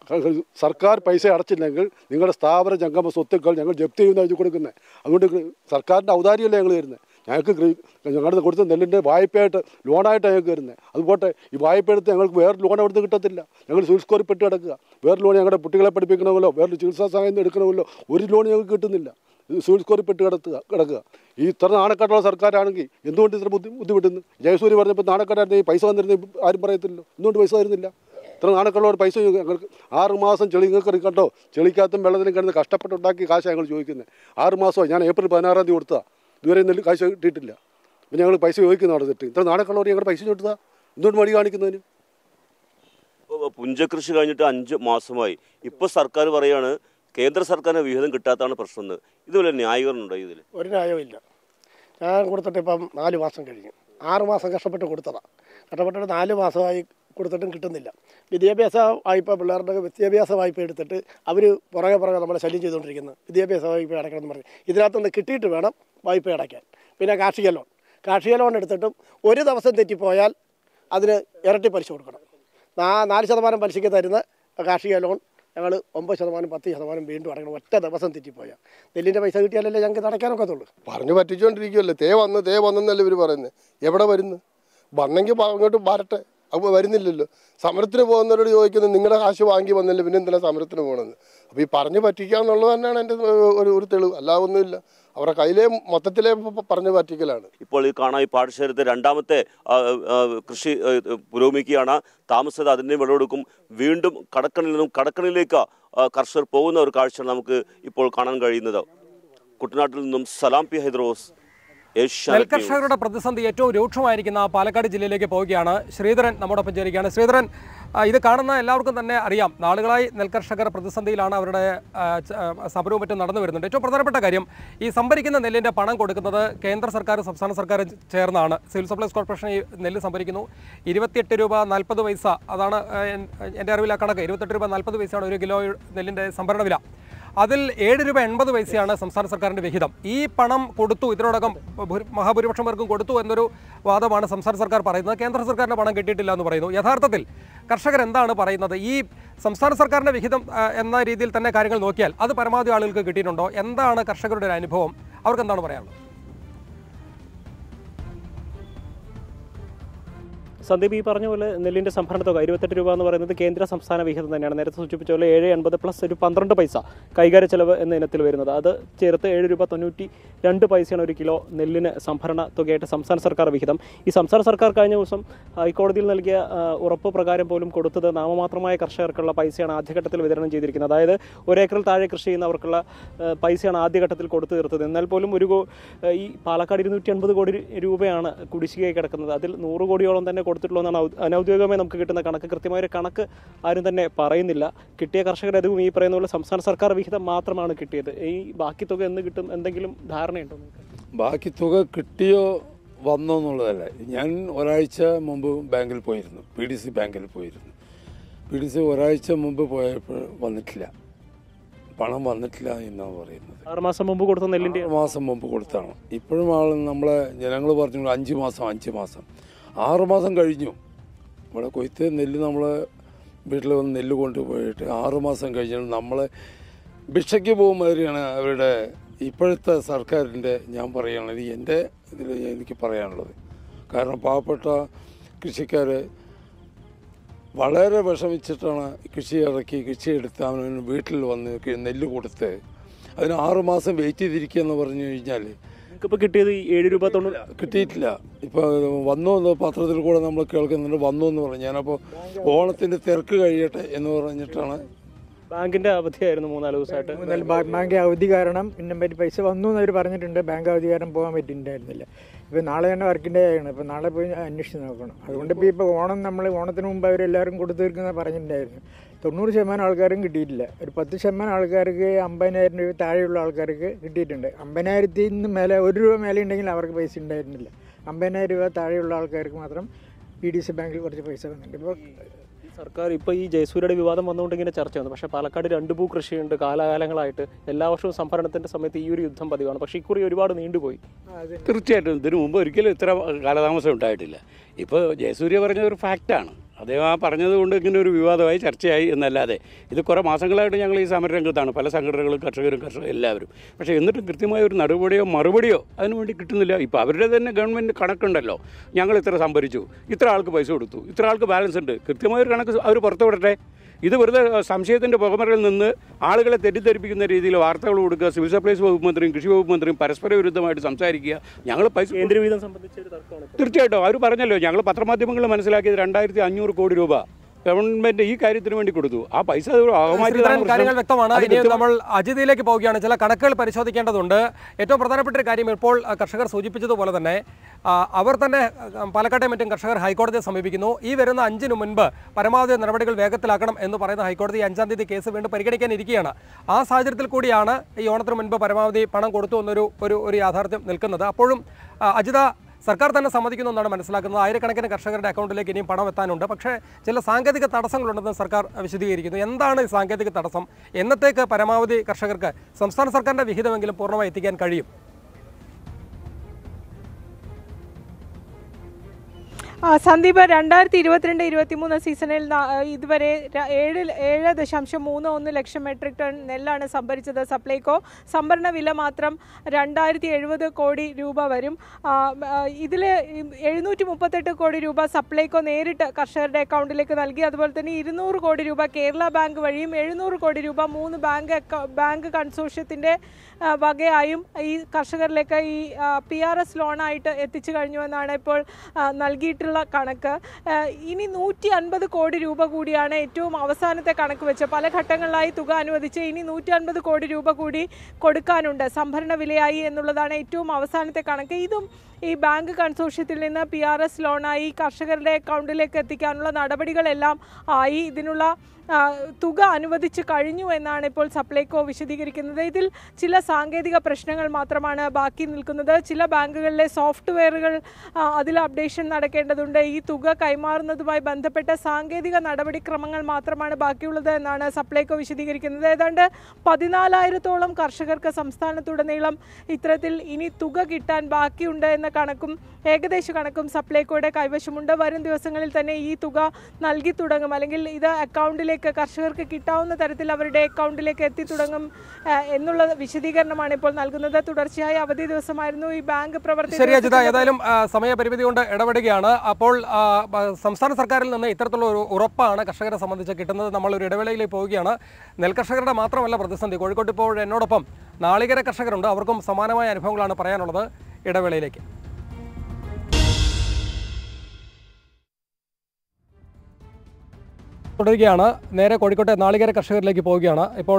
S7: സർക്കാർ പൈസ അടച്ചില്ലെങ്കിൽ നിങ്ങളുടെ സ്ഥാപന ജംഗമ സ്വത്തുക്കൾ ഞങ്ങൾ ജപ്തി ചെയ്യുന്ന എഴുതി കൊടുക്കുന്നത് അതുകൊണ്ട് കൃ- സർക്കാരിൻ്റെ ഔദാര്യമല്ലേ ഞങ്ങൾ തരുന്നത് ഞങ്ങൾക്ക് കൃ- ഞങ്ങളുടെ കൊടുത്ത നെല്ലിൻ്റെ വായ്പയായിട്ട് ലോണായിട്ട് ഞങ്ങൾക്ക് തരുന്നത് അതുപോട്ടെ ഈ വായ്പ എടുത്ത് ഞങ്ങൾക്ക് വേറെ ലോൺ അവിടുന്ന് കിട്ടത്തില്ല ഞങ്ങൾ സിവിൽ സ്കോറിൽ പെട്ട് കിടക്കുക വേറെ ലോൺ ഞങ്ങളുടെ കുട്ടികളെ പഠിപ്പിക്കണമല്ലോ വേറെ ചികിത്സാ സഹായം എടുക്കണമല്ലോ ഒരു ലോൺ ഞങ്ങൾക്ക് കിട്ടുന്നില്ല ഇത് സിവിൽ സ്കോറിൽ പെട്ട് കിടക്കുക കിടക്കുക ഈ ഇത്ര നാണക്കെട്ടുള്ള സർക്കാരാണെങ്കിൽ എന്തുകൊണ്ട് ഇത്ര ബുദ്ധി ബുദ്ധിമുട്ടുന്നു ജയസൂര്യ പറഞ്ഞപ്പോൾ നാണക്കെട്ടായിരുന്നു ഈ പൈസ വന്നിരുന്ന ആരും പറയത്തില്ലല്ലോ എന്തുകൊണ്ട് പൈസ തരുന്നില്ല ഇത്ര നാണക്കുള്ളവർ പൈസ ചോദിക്കും. ഞങ്ങൾക്ക് ആറ് മാസം ചെളി നിങ്ങൾക്ക് കണ്ടോ ചെളിക്കകത്തും വെള്ളത്തിലും കിടന്ന് കഷ്ടപ്പെട്ടുണ്ടാക്കി കാശ് ഞങ്ങൾ ചോദിക്കുന്നത് ആറ് മാസമായി ഞാൻ ഏപ്രിൽ പതിനാറാം തീയതി കൊടുത്താ ഇതുവരെ നെല്ല് കാശ് കിട്ടിയിട്ടില്ല പിന്നെ ഞങ്ങൾ പൈസ ചോദിക്കുന്ന അവിടെ തെറ്റ് ഇത്ര നാണക്കുള്ളവർ ഞങ്ങളുടെ പൈസ കൊടുത്താ എന്തുകൊണ്ട് മടി കാണിക്കുന്നതിന്
S5: ഇപ്പൊ പുഞ്ചകൃഷി കഴിഞ്ഞിട്ട് അഞ്ച് മാസമായി ഇപ്പൊ സർക്കാർ പറയാണ് കേന്ദ്ര സർക്കാരിന് വിഹിതം കിട്ടാത്തതാണ് പ്രശ്നം എന്ന് ഇതുപോലെ ന്യായീകരണം ഉണ്ടോ ഇതിൽ
S8: ഒരു ന്യായമില്ല ഞാൻ കൊടുത്തിട്ട് ഇപ്പം നാല് മാസം കഴിഞ്ഞു ആറ് മാസം കഷ്ടപ്പെട്ട് കൊടുത്തതാണ് കഷ്ടപ്പെട്ടിട്ട് നാല് മാസമായി കൊടുത്തിട്ടും കിട്ടുന്നില്ല വിദ്യാഭ്യാസ വായ്പ പിള്ളേരുടെ വിദ്യാഭ്യാസ വായ്പ എടുത്തിട്ട് അവർ പുറകെ പുറകെ നമ്മളെ ശല്യം ചെയ്തുകൊണ്ടിരിക്കുന്നത് വിദ്യാഭ്യാസ വായ്പ അടയ്ക്കണം എന്ന് പറഞ്ഞ് ഇതിനകത്തുനിന്ന് കിട്ടിയിട്ട് വേണം വായ്പ അടയ്ക്കാൻ പിന്നെ കാർഷിക ലോൺ കാർഷിക ലോൺ എടുത്തിട്ടും ഒരു ദിവസം തെറ്റിപ്പോയാൽ അതിന് ഇരട്ടി പലിശ കൊടുക്കണം നാ നാല് ശതമാനം പലിശയ്ക്ക് തരുന്ന കാർഷിക ലോൺ ഞങ്ങൾ ഒമ്പത് ശതമാനം പത്ത് ശതമാനം വീണ്ടും അടയ്ക്കണം ഒറ്റ ദിവസം തെറ്റിപ്പോയാൽ നെല്ലിൻ്റെ പൈസ കിട്ടിയാലല്ലേ ഞങ്ങൾക്ക് ഇത് അടയ്ക്കാനൊക്കത്തുള്ളൂ
S9: പറഞ്ഞു പറ്റിച്ചുകൊണ്ടിരിക്കുമല്ലോ തേ വന്ന് തേ വന്നെന്നല്ലേ ഇവർ പറയുന്നത് എവിടെ വരുന്നു വന്നെങ്കിൽ പ- അങ്ങോട്ട് വരട്ടെ അപ്പോൾ വരുന്നില്ലല്ലോ സമരത്തിന് പോകുന്നവരോട് ചോദിക്കുന്നത് നിങ്ങളുടെ കാശ് വാങ്ങി വന്നില്ല പിന്നെ എന്തിനാ സമരത്തിന് പോകണമെന്ന് അപ്പോൾ ഈ പറഞ്ഞു പറ്റിക്കുക എന്നുള്ളത് തന്നെയാണ് എൻ്റെ ഒരു ഒരു തെളിവ് അല്ലാതെ ഒന്നുമില്ല അവരുടെ കയ്യിലെ മൊത്തത്തിലെ പ- പറഞ്ഞു പറ്റിക്കലാണ്
S5: ഇപ്പോൾ ഈ കാണാൻ ഈ പാടശേഖരത്തെ രണ്ടാമത്തെ ആ, ആ, കൃഷി ആ, പുരോഗമിക്കുകയാണ് താമസത അതിൻ്റെ വിളവെടുക്കും വീണ്ടും കടക്കണിൽ നിന്നും കടക്കണിലേക്ക് ആ, കർഷകർ പോകുന്ന ഒരു കാഴ്ചയാണ് നമുക്ക് ഇപ്പോൾ കാണാൻ കഴിയുന്നത് കുട്ടനാട്ടിൽ നിന്നും സലാം പി ഹൈദ്രോസ് ഏഷ്യാനെറ്റ് ന്യൂസ്.
S1: നെൽകർഷകരുടെ പ്രതിസന്ധി ഏറ്റവും രൂക്ഷമായിരിക്കുന്ന പാലക്കാട് ജില്ലയിലേക്ക് പോവുകയാണ് ശ്രീധരൻ നമ്മോടൊപ്പം ചേരുകയാണ് ശ്രീധരൻ ആ, ഇത് കാണുന്ന എല്ലാവർക്കും തന്നെ അറിയാം നാളുകളായി നെൽകർഷകർ പ്രതിസന്ധിയിലാണ് അവരുടെ ആ, ച- ആ, സമരവും മറ്റും നടന്നു വരുന്നുണ്ട് ഏറ്റവും പ്രധാനപ്പെട്ട കാര്യം ഈ സംഭരിക്കുന്ന നെല്ലിന്റെ പണം കൊടുക്കുന്നത് കേന്ദ്ര സർക്കാർ സംസ്ഥാന സർക്കാർ ചേർന്നാണ് സിവിൽ സപ്ലൈസ് കോർപ്പറേഷൻ ഈ നെല്ല് സംഭരിക്കുന്നു ഇരുപത്തിയെട്ട് രൂപ നാൽപ്പത് പൈസ അതാണ് ആ, എൻ- എൻ്റെ അറിവിൽ ആ കണക്ക് ഇരുപത്തെട്ട് രൂപ നാൽപ്പത് പൈസയാണ് ഒരു കിലോ നെല്ലിൻ്റെ സംഭരണ വില അതിൽ ഏഴ് രൂപ എൺപത് പൈസയാണ് സംസ്ഥാന സർക്കാരിന്റെ വിഹിതം ഈ പണം കൊടുത്തു ഇതിനോടകം ഭൂരി- മഹാഭൂരിപക്ഷം പേർക്കും കൊടുത്തു എന്നൊരു വാദമാണ് സംസ്ഥാന സർക്കാർ പറയുന്നത് കേന്ദ്ര സർക്കാരിന്റെ പണം കിട്ടിയിട്ടില്ല എന്ന് പറയുന്നു യഥാർത്ഥത്തിൽ കർഷകർ എന്താണ് പറയുന്നത് ഈ സംസ്ഥാന സർക്കാരിന്റെ വിഹിതം ആ, എന്ന രീതിയിൽ തന്നെ കാര്യങ്ങൾ നോക്കിയാൽ അത് പരമാവധി ആളുകൾക്ക് കിട്ടിയിട്ടുണ്ടോ എന്താണ് കർഷകരുടെ ഒരു അനുഭവം അവർക്ക് എന്താണ് പറയാനുള്ളത്
S10: സന്ദീപ് ഈ പറഞ്ഞ പോലെ നെല്ലിന്റെ സംഭരണ തുക ഇരുപത്തെട്ട് രൂപ എന്ന് പറയുന്നത് കേന്ദ്ര സംസ്ഥാന വിഹിതം തന്നെയാണ് നേരത്തെ സൂചിപ്പിച്ച പോലെ ഏഴ് എൺപത് പ്ലസ് ഒരു പന്ത്രണ്ട് പൈസ കൈകാര്യ ചെലവ് എന്ന ഇനത്തിൽ വരുന്നത് അത് ചേർത്ത് ഏഴ് രൂപ തൊണ്ണൂറ്റി രണ്ട് പൈസയാണ് ഒരു കിലോ നെല്ലിന് സംഭരണ തുകയായിട്ട് സംസ്ഥാന സർക്കാർ വിഹിതം ഈ സംസ്ഥാന സർക്കാർ കഴിഞ്ഞ ദിവസം ഹൈക്കോടതിയിൽ നൽകിയ ആ, ഉറപ്പ് പ്രകാരം പോലും കൊടുത്തത് നാമമാത്രമായ കർഷകർക്കുള്ള പൈസയാണ് ആദ്യഘട്ടത്തിൽ വിതരണം ചെയ്തിരിക്കുന്നത് അതായത് ഒരേക്കറിൽ താഴെ കൃഷി ചെയ്യുന്നവർക്കുള്ള ആ, പൈസയാണ് ആദ്യഘട്ടത്തിൽ കൊടുത്തു തീർത്തത് എന്നാൽ പോലും ഒരു കോ- ഈ പാലക്കാട് ഇരുന്നൂറ്റി അൻപത് കോടി രൂപയാണ് കുടിശ്ശികയായി കിടക്കുന്നത് അതിൽ നൂറ് കോടിയോളം തന്നെ കൊടുത്തിട്ടുള്ളൂ എന്നാണ് ഔ- അനൗദ്യോഗികമായി നമുക്ക് കിട്ടുന്ന കണക്ക് കൃത്യമായ ഒരു കണക്ക് ആരും തന്നെ പറയുന്നില്ല കിട്ടിയ കർഷകർ അതും ഈ പറയുന്ന പോലെ സംസ്ഥാന സർക്കാർ വിഹിതം മാത്രമാണ് കിട്ടിയത് ഈ ബാക്കി തുക എന്ന് കിട്ടും എന്തെങ്കിലും ധാരണയുണ്ടോ നിങ്ങൾക്ക്
S11: ബാക്കി തുക കിട്ടിയോ വന്നോ എന്നുള്ളതല്ല ഞാൻ ഒരാഴ്ച മുമ്പ് ബാങ്കിൽ പോയിരുന്നു പി ഡി സി ബാങ്കിൽ പോയിരുന്നു പി ഡി സി ഒരാഴ്ച മുമ്പ് പോയപ്പോൾ വന്നിട്ടില്ല പണം വന്നിട്ടില്ല എന്നാണ് പറയുന്നത്
S10: ആറ് മാസം മുമ്പ് കൊടുത്ത നെല്ലിന്റെ
S11: ആറ് മാസം മുമ്പ് കൊടുത്താണ് ഇപ്പോഴും ആൾ നമ്മളെ ജനങ്ങൾ പറഞ്ഞു അഞ്ച് മാസം അഞ്ച് മാസം ആറ് മാസം കഴിഞ്ഞു ഇവിടെ കൊയ്ത്ത് നെല്ല് നമ്മൾ വീട്ടിൽ വന്ന് നെല്ല് കൊണ്ടുപോയിട്ട് ആറ് മാസം കഴിഞ്ഞാൽ നമ്മളെ ഭിക്ഷയ്ക്ക് പോകും മാതിരിയാണ് അവരുടെ ഇപ്പോഴത്തെ സർക്കാരിൻ്റെ ഞാൻ പറയുകയാണെങ്കിൽ എൻ്റെ ഇതിൽ എനിക്ക് പറയാനുള്ളത് കാരണം പാവപ്പെട്ട കൃഷിക്കാർ വളരെ വിഷമിച്ചിട്ടാണ് കൃഷി ഇറക്കി കൃഷി എടുത്ത് അവന് വീട്ടിൽ വന്ന് ക- നെല്ല് കൊടുത്ത് അതിന് ആറുമാസം വെയിറ്റ് ചെയ്തിരിക്കുക എന്ന് പറഞ്ഞു കഴിഞ്ഞാൽ
S10: ഇപ്പോൾ കിട്ടിയത് ഈ ഏഴ് രൂപ തൊണ്ണൂറ്
S11: കിട്ടിയിട്ടില്ല ഇപ്പോൾ വന്നു എന്ന് പത്രത്തിൽ കൂടെ നമ്മൾ കേൾക്കുന്നുണ്ട് വന്നു എന്ന് പറഞ്ഞു ഞാനപ്പോൾ ഓണത്തിൻ്റെ തിരക്ക് കഴിയട്ടെ എന്ന് പറഞ്ഞിട്ടാണ്
S10: ബാങ്കിന്റെ അവധിയായിരുന്നു മൂന്നാല് ദിവസമായിട്ട്
S12: മൂന്നാല് ബാ- ബാങ്ക് അവധി കാരണം പിന്നെ പറ്റി പൈസ വന്നു എന്ന് അവർ പറഞ്ഞിട്ടുണ്ട് ബാങ്ക് അവധി കാരണം പോകാൻ പറ്റിയിട്ടുണ്ടായിരുന്നില്ല ഇപ്പോൾ നാളെ തന്നെ വർക്കിംഗ് ഡേ ആണ് ഇപ്പോൾ നാളെ പോയി അന്വേഷിച്ച് നോക്കണം അതുകൊണ്ട് ഇപ്പോൾ ഇപ്പോൾ ഓണം നമ്മൾ ഓണത്തിന് മുമ്പ് അവരെല്ലാവരും കൊടുത്തു തീർക്കുന്ന പറഞ്ഞിട്ടുണ്ടായിരുന്നു തൊണ്ണൂറ് ശതമാനം ആൾക്കാരും കിട്ടിയിട്ടില്ല ഒരു പത്ത് ശതമാനം ആൾക്കാർക്ക് അമ്പതിനായിരം രൂപ താഴെയുള്ള ആൾക്കാർക്ക് കിട്ടിയിട്ടുണ്ട് അമ്പതിനായിരത്തിൽ നിന്ന് മേലെ ഒരു രൂപ മേലെ ഉണ്ടെങ്കിൽ അവർക്ക് പൈസ ഉണ്ടായിരുന്നില്ല അമ്പതിനായിരം രൂപ താഴെയുള്ള ആൾക്കാർക്ക് മാത്രം പി ഡി സി ബാങ്കിൽ കുറച്ച് പൈസ വന്നിട്ടുണ്ട് ഇപ്പോൾ
S10: സർക്കാർ ഇപ്പോൾ ഈ ജയസൂര്യയുടെ വിവാദം വന്നുകൊണ്ട് ഇങ്ങനെ ചർച്ച വന്നു പക്ഷേ പാലക്കാട് രണ്ട് ഭൂ കൃഷിയുണ്ട് കാലാകാലങ്ങളായിട്ട് എല്ലാ വർഷവും സംഭരണത്തിന്റെ സമയത്ത് ഈ ഒരു യുദ്ധം പതിവാണ് പക്ഷേ ഇക്കുറി ഒരുപാട് നീണ്ടുപോയി
S13: തീർച്ചയായിട്ടും ഇതിനു മുമ്പ് ഒരിക്കലും ഇത്ര കാലതാമസം ഉണ്ടായിട്ടില്ല ഇപ്പോൾ ജയസൂര്യ പറഞ്ഞത് ഒരു ഫാക്റ്റാണ് അദ്ദേഹം ആ പറഞ്ഞത് കൊണ്ട് ഇങ്ങനെ ഒരു വിവാദമായി ചർച്ചയായി എന്നല്ലാതെ ഇത് കുറേ മാസങ്ങളായിട്ട് ഞങ്ങൾ ഈ സമരരംഗത്താണ് പല സംഘടനകളും കർഷകരും കർഷകരും എല്ലാവരും പക്ഷേ എന്നിട്ടും കൃത്യമായ ഒരു നടപടിയോ മറുപടിയോ അതിനു വേണ്ടി കിട്ടുന്നില്ല ഇപ്പോൾ അവരുടെ തന്നെ ഗവൺമെൻറ് കണക്കുണ്ടല്ലോ ഞങ്ങൾ ഇത്ര സംഭരിച്ചു ഇത്ര ആൾക്ക് പൈസ കൊടുത്തു ഇത്ര ആൾക്ക് ബാലൻസ് ഉണ്ട് കൃത്യമായൊരു കണക്ക് അവർ പുറത്തുവിടട്ടെ ഇത് വെറുതെ സംശയത്തിൻ്റെ പുകമറയിൽ നിന്ന് ആളുകളെ തെറ്റിദ്ധരിപ്പിക്കുന്ന രീതിയിൽ വാർത്തകൾ കൊടുക്കുക സിവിൽ സപ്ലൈസ് വകുപ്പ് മന്ത്രിയും കൃഷി വകുപ്പ് മന്ത്രിയും പരസ്പര വിരുദ്ധമായിട്ട് സംസാരിക്കുക ഞങ്ങൾ പൈസ
S10: കേന്ദ്ര വീതം സംബന്ധിച്ച ഒരു തർക്കമാണ് ഇപ്പോൾ.
S13: തീർച്ചയായിട്ടും അവർ പറഞ്ഞല്ലോ ഞങ്ങൾ പത്രമാധ്യമങ്ങളിൽ മനസ്സിലാക്കിയത് രണ്ടായിരത്തി അഞ്ഞൂറ് കോടി രൂപ ഗവൺമെന്റ് ഈ കാര്യത്തിന് വേണ്ടി കൊടുത്തു ആ പൈസ അത് അകമാറ്റിയതാണ്
S1: ശ്രീധരൻ, കാര്യങ്ങൾ
S13: പ്രശ്നം.
S1: വ്യക്തമാണ്
S13: അത്
S1: ഇനി
S13: കൃത്യമായി-
S1: നമ്മൾ അജിതയിലേക്ക് പോവുകയാണ് ചില കണക്കുകൾ പരിശോധിക്കേണ്ടതുണ്ട് ഏറ്റവും പ്രധാനപ്പെട്ട ഒരു കാര്യം ഇപ്പോൾ അഹ്, കർഷകർ സൂചിപ്പിച്ചതുപോലെ തന്നെ ആ, അവർ തന്നെ അഹ്, പാലക്കാട്ടെ മറ്റും കർഷകർ ഹൈക്കോടതിയെ സമീപിക്കുന്നു ഈ വരുന്ന അഞ്ചിനു മുൻപ് പരമാവധി നടപടികൾ വേഗത്തിലാക്കണം എന്ന് പറയുന്ന ഹൈക്കോടതി ഈ അഞ്ചാം തീയതി കേസ് വീണ്ടും പരിഗണിക്കാനിരിക്കുകയാണ് ആ സാഹചര്യത്തിൽ കൂടിയാണ് ഈ ഓണത്തിന് മുൻപ് പരമാവധി പണം കൊടുത്തു എന്നൊരു ഒരു ഒരു യാഥാർത്ഥ്യം നിൽക്കുന്നത് അപ്പോഴും ആ, അജിത സർക്കാർ തന്നെ സമ്മതിക്കുന്നു എന്നാണ് മനസ്സിലാക്കുന്നത് ആയിരക്കണക്കിന് കർഷകരുടെ അക്കൗണ്ടിലേക്ക് ഇനിയും പണം എത്താനുണ്ട് പക്ഷേ ചില സാങ്കേതിക തടസ്സങ്ങളുണ്ടെന്ന് സർക്കാർ വിശദീകരിക്കുന്നു എന്താണ് ഈ സാങ്കേതിക തടസ്സം എന്നത്തേക്ക് പരമാവധി കർഷകർക്ക് സംസ്ഥാന സർക്കാരിൻ്റെ വിഹിതമെങ്കിലും പൂർണ്ണമായി എത്തിക്കാൻ കഴിയും
S14: ആ, സന്ദീപ് രണ്ടായിരത്തി ഇരുപത്തിരണ്ട് ഇരുപത്തിമൂന്ന് സീസണിൽ ന- ഇതുവരെ ര- ഏഴ് ഏഴ് ദശാംശം മൂന്ന് ഒന്ന് ലക്ഷം മെട്രിക് ടൺ നെല്ലാണ് സംഭരിച്ചത് സപ്ലൈകോ സംഭരണ വില മാത്രം രണ്ടായിരത്തി എഴുപത് കോടി രൂപ വരും ഇതിൽ എഴുന്നൂറ്റി മുപ്പത്തെട്ട് കോടി രൂപ സപ്ലൈകോ നേരിട്ട് കർഷകരുടെ അക്കൗണ്ടിലേക്ക് നൽകി അതുപോലെ തന്നെ ഇരുന്നൂറ് കോടി രൂപ കേരള ബാങ്ക് വഴിയും എഴുന്നൂറ് കോടി രൂപ മൂന്ന് ബാങ്ക് അക്ക- ബാങ്ക് കൺസോഷ്യത്തിൻ്റെ വകയായും ഈ കർഷകരിലേക്ക് ഈ പി ആർ എസ് ലോണായിട്ട് എത്തിച്ചു കഴിഞ്ഞുവെന്നാണ് ഇപ്പോൾ ആ, നൽകിയിട്ടുള്ള കണക്ക് ആ, ഇനി നൂറ്റി അൻപത് കോടി രൂപ കൂടിയാണ് ഏറ്റവും അവസാനത്തെ കണക്ക് വെച്ച് പല ഘട്ടങ്ങളിലായി തുക അനുവദിച്ച് ഇനി നൂറ്റി അൻപത് കോടി രൂപ കൂടി കൊടുക്കാനുണ്ട് സംഭരണ വിലയായി എന്നുള്ളതാണ് ഏറ്റവും അവസാനത്തെ കണക്ക് ഇതും ഈ ബാങ്ക് കൺസോഷ്യത്തിൽ നിന്ന് പി ആർ എസ് ലോണായി കർഷകരുടെ അക്കൗണ്ടിലേക്ക് എത്തിക്കാനുള്ള നടപടികളെല്ലാം ആയി ഇതിനുള്ള ആ, തുക അനുവദിച്ച് കഴിഞ്ഞു എന്നാണ് ഇപ്പോൾ സപ്ലൈകോ വിശദീകരിക്കുന്നത് ഇതിൽ ചില സാങ്കേതിക പ്രശ്നങ്ങൾ മാത്രമാണ് ബാക്കി നിൽക്കുന്നത് ചില ബാങ്കുകളിലെ സോഫ്റ്റ്വെയറുകൾ ആ, അതിൽ അപ്ഡേഷൻ നടക്കേണ്ടതുണ്ട് ഈ തുക കൈമാറുന്നതുമായി ബന്ധപ്പെട്ട സാങ്കേതിക നടപടിക്രമങ്ങൾ മാത്രമാണ് ബാക്കിയുള്ളത് എന്നാണ് സപ്ലൈകോ വിശദീകരിക്കുന്നത് ഏതാണ്ട് പതിനാലായിരത്തോളം കർഷകർക്ക് സംസ്ഥാനത്തുടനീളം ഇത്തരത്തിൽ ഇനി തുക കിട്ടാൻ ബാക്കിയുണ്ട് എന്ന കണക്കും ഏകദേശ കണക്കും സപ്ലൈകോയുടെ കൈവശമുണ്ട് വരും ദിവസങ്ങളിൽ തന്നെ ഈ തുക നൽകി തുടങ്ങും അല്ലെങ്കിൽ ഇത് അക്കൗണ്ടിലേക്ക് കർഷകർക്ക് കിട്ടാവുന്ന തരത്തിൽ അവരുടെ അക്കൗണ്ടിലേക്ക് എത്തി തുടങ്ങും ആ, എന്നുള്ള വിശദീകരണമാണ് ഇപ്പോൾ നൽകുന്നത് തുടർച്ചയായ അവധി ദിവസമായിരുന്നു ഈ ബാങ്ക് പ്രവർത്തി
S1: ശരി അജിത ഏതായാലും ആ, സമയപരിമിതി കൊണ്ട് ഇടപെടുകയാണ് അപ്പോൾ ആ, ബ- സംസ്ഥാന സർക്കാരിൽ നിന്ന് ഇത്തരത്തിലുള്ള ഒരു ഉറപ്പാണ് കർഷകരെ സംബന്ധിച്ച് കിട്ടുന്നത് നമ്മൾ ഒരു ഇടവേളയിലേക്ക് പോവുകയാണ് നെൽകർഷകരുടെ മാത്രമല്ല പ്രതിസന്ധി കോഴിക്കോട്ട് ഇപ്പോൾ എന്നോടൊപ്പം നാളികേര കർഷകരുണ്ട് അവർക്കും സമാനമായ അനുഭവങ്ങളാണ് പറയാനുള്ളത് ഇടവേളയിലേക്ക് തുടരുകയാണ് നേരെ കോഴിക്കോട്ടെ നാളികേര കർഷകരിലേക്ക് പോവുകയാണ് ഇപ്പോൾ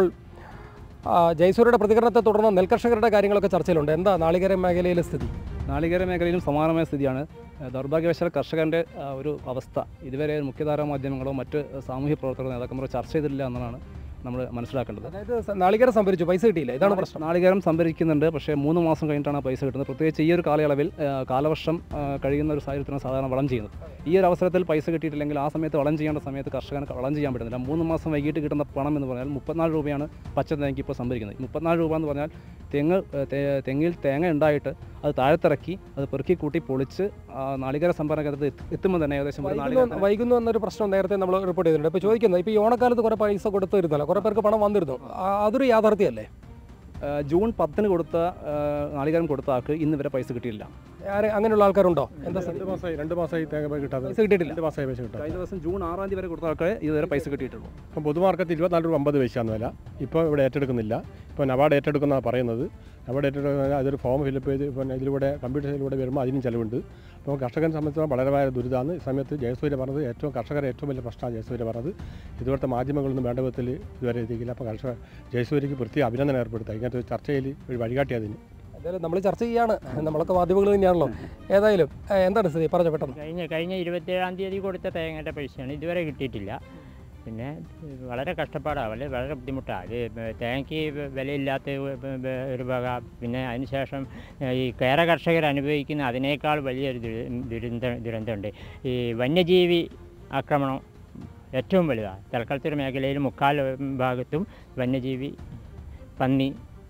S1: ആ, ജയസൂര്യയുടെ പ്രതികരണത്തെ തുടർന്ന് നെൽകർഷകരുടെ കാര്യങ്ങളൊക്കെ ചർച്ചയിലുണ്ട് എന്താ നാളികേര മേഖലയിലെ സ്ഥിതി
S15: നാളികേര മേഖലയിലും സമാനമായ സ്ഥിതിയാണ് ഏഹ് ദൗർഭാഗ്യവശാൽ കർഷകൻ്റെ ആ, ഒരു അവസ്ഥ ഇതുവരെ മുഖ്യധാരാ മാധ്യമങ്ങളോ മറ്റ് സാമൂഹ്യ പ്രവർത്തകരോ നേതാക്കന്മാരോ ചർച്ച ചെയ്തിട്ടില്ല എന്നതാണ് നമ്മൾ മനസ്സിലാക്കേണ്ടത്
S1: അതായത് സ- നാളികേരം സംഭരിച്ചു പൈസ കിട്ടിയില്ല ഇതാണ് പ്രശ്നം
S15: നാളികേരം സംഭരിക്കുന്നുണ്ട് പക്ഷേ മൂന്ന് മാസം കഴിഞ്ഞിട്ടാണ് ആ പൈസ കിട്ടുന്നത് പ്രത്യേകിച്ച് ഈ ഒരു കാലയളവിൽ ആ, കാലവർഷം ആ, കഴിയുന്ന ഒരു സാഹചര്യത്തിലാണ് സാധാരണ വളം ചെയ്യുന്നത് ഈ ഒരു അവസരത്തിൽ പൈസ കിട്ടിയിട്ടില്ലെങ്കിൽ ആ സമയത്ത് വളം ചെയ്യേണ്ട സമയത്ത് കർഷകന് വളം ചെയ്യാൻ പറ്റുന്നില്ല മൂന്ന് മാസം വൈകിട്ട് കിട്ടുന്ന പണം എന്ന് പറഞ്ഞാൽ മുപ്പത്തിനാല് രൂപയാണ് പച്ച തേങ്ങയ്ക്ക് ഇപ്പോൾ സംഭരിക്കുന്നത് മുപ്പത്തിനാല് രൂപ എന്ന് പറഞ്ഞാൽ തെങ്ങ് ഏ, തേ- തെങ്ങിൽ തേങ്ങ ഉണ്ടായിട്ട് അത് താഴത്തിറക്കി അത് പെറുക്കി കൂട്ടി പൊളിച്ച് ആ, നാളികേര സംഭരണ കേന്ദ്രത്തിൽ എത്തി- എത്തുമ്പോൾ തന്നെ ഏകദേശം ഒരു നാളികേര
S1: വൈകുന്നു വൈകുന്നു എന്നൊരു പ്രശ്നം നേരത്തെ നമ്മൾ റിപ്പോർട്ട് ചെയ്തിട്ടുണ്ട് ഇപ്പോൾ ചോദിക്കുന്നത് ഇപ്പോൾ ഈ ഓണക്കാലത്ത് കുറേ പൈസ കൊടുത്തു വരുന്നല്ലോ കുറേ പേർക്ക് പണം വന്നിരുന്നു ആ, അതൊരു യാഥാർത്ഥ്യമല്ലേ
S15: ആ, ജൂൺ പത്തിന് കൊടുത്ത ആ, നാളികേരം കൊടുത്ത ആൾക്ക് ഇന്ന് വരെ പൈസ കിട്ടിയില്ല
S1: ആരെ അങ്ങനെയുള്ള ആൾക്കാരുണ്ടോ എന്താ
S16: രണ്ട് മാസമായി രണ്ട് മാസമായി തേങ്ങ കിട്ടാതെ
S1: പൈസ കിട്ടിയിട്ടില്ല
S16: രണ്ട് മാസമായി പൈസ കിട്ടാതെ
S15: കഴിഞ്ഞ ദിവസം ജൂൺ ആറാം തീയതി വരെ കൊടുത്ത ആൾക്ക് ഇതുവരെ പൈസ കിട്ടിയിട്ടുള്ളൂ
S16: ഇപ്പം പൊതുമാർക്കറ്റ് ഇരുപത്തിനാല് രൂപ അമ്പത് പൈസയാണ് വില ഇപ്പോൾ ഇവിടെ ഏറ്റെടുക്കുന്നില്ല ഇപ്പോൾ നബാർഡ് ഏറ്റെടുക്കുന്നതാണ് പറയുന്നത് നബാർഡ് ഏറ്റെടുക്കുന്ന അതൊരു ഫോം ഫില്ലപ്പ് ചെയ്ത് പിന്നെ ഇതിലൂടെ കമ്പ്യൂട്ടറിലൂടെ വരുമ്പോൾ അതിനും ചിലവുണ്ട് അപ്പോൾ കർഷകനെ സംബന്ധിച്ചിടത്തോളം വളരെ ദുരിതമാണ് ഈ സമയത്ത് ജയസൂര്യ പറഞ്ഞത് ഏറ്റവും കർഷകരെ ഏറ്റവും വലിയ പ്രശ്നമാണ് ജയസൂര്യ പറഞ്ഞത് ഇതുപോലത്തെ മാധ്യമങ്ങളൊന്നും വേണ്ട വിധത്തിൽ ഇതുവരെ എത്തിക്കില്ല അപ്പോൾ കർഷക ജയസൂര്യക്ക് പ്രത്യേക അഭിനന്ദനം ഏർപ്പെടുത്തുക ഇങ്ങനത്തെ ഒരു ചർച്ചയിൽ ഒരു വഴികാട്ടി അതിന്
S1: എന്തായാലും നമ്മൾ ചർച്ച ചെയ്യാണ് നമ്മളൊക്കെ മാധ്യമങ്ങൾ തന്നെയാണല്ലോ ഏതായാലും ഏ, എന്താണ് സ്ഥിതി പറഞ്ഞു പെട്ടെന്ന്
S17: കഴിഞ്ഞ കഴിഞ്ഞ ഇരുപത്തേഴാം തീയതി കൊടുത്ത തേങ്ങയുടെ പൈസയാണ് ഇതുവരെ കിട്ടിയിട്ടില്ല പിന്നെ വളരെ കഷ്ടപ്പാടാണ് വളരെ വളരെ ബുദ്ധിമുട്ടാണ് ഇത് തേങ്ങയ്ക്ക് വിലയില്ലാത്ത ഒരു വക പിന്നെ അതിനുശേഷം ഈ കേര കർഷകർ അനുഭവിക്കുന്ന അതിനേക്കാൾ വലിയൊരു ദുരി- ദുരന്ത ദുരന്തമുണ്ട് ഈ വന്യജീവി ആക്രമണം ഏറ്റവും വലുതാണ് തലക്കലത്തൊരു മേഖലയിൽ മുക്കാൽ ഭാഗത്തും വന്യജീവി പന്നി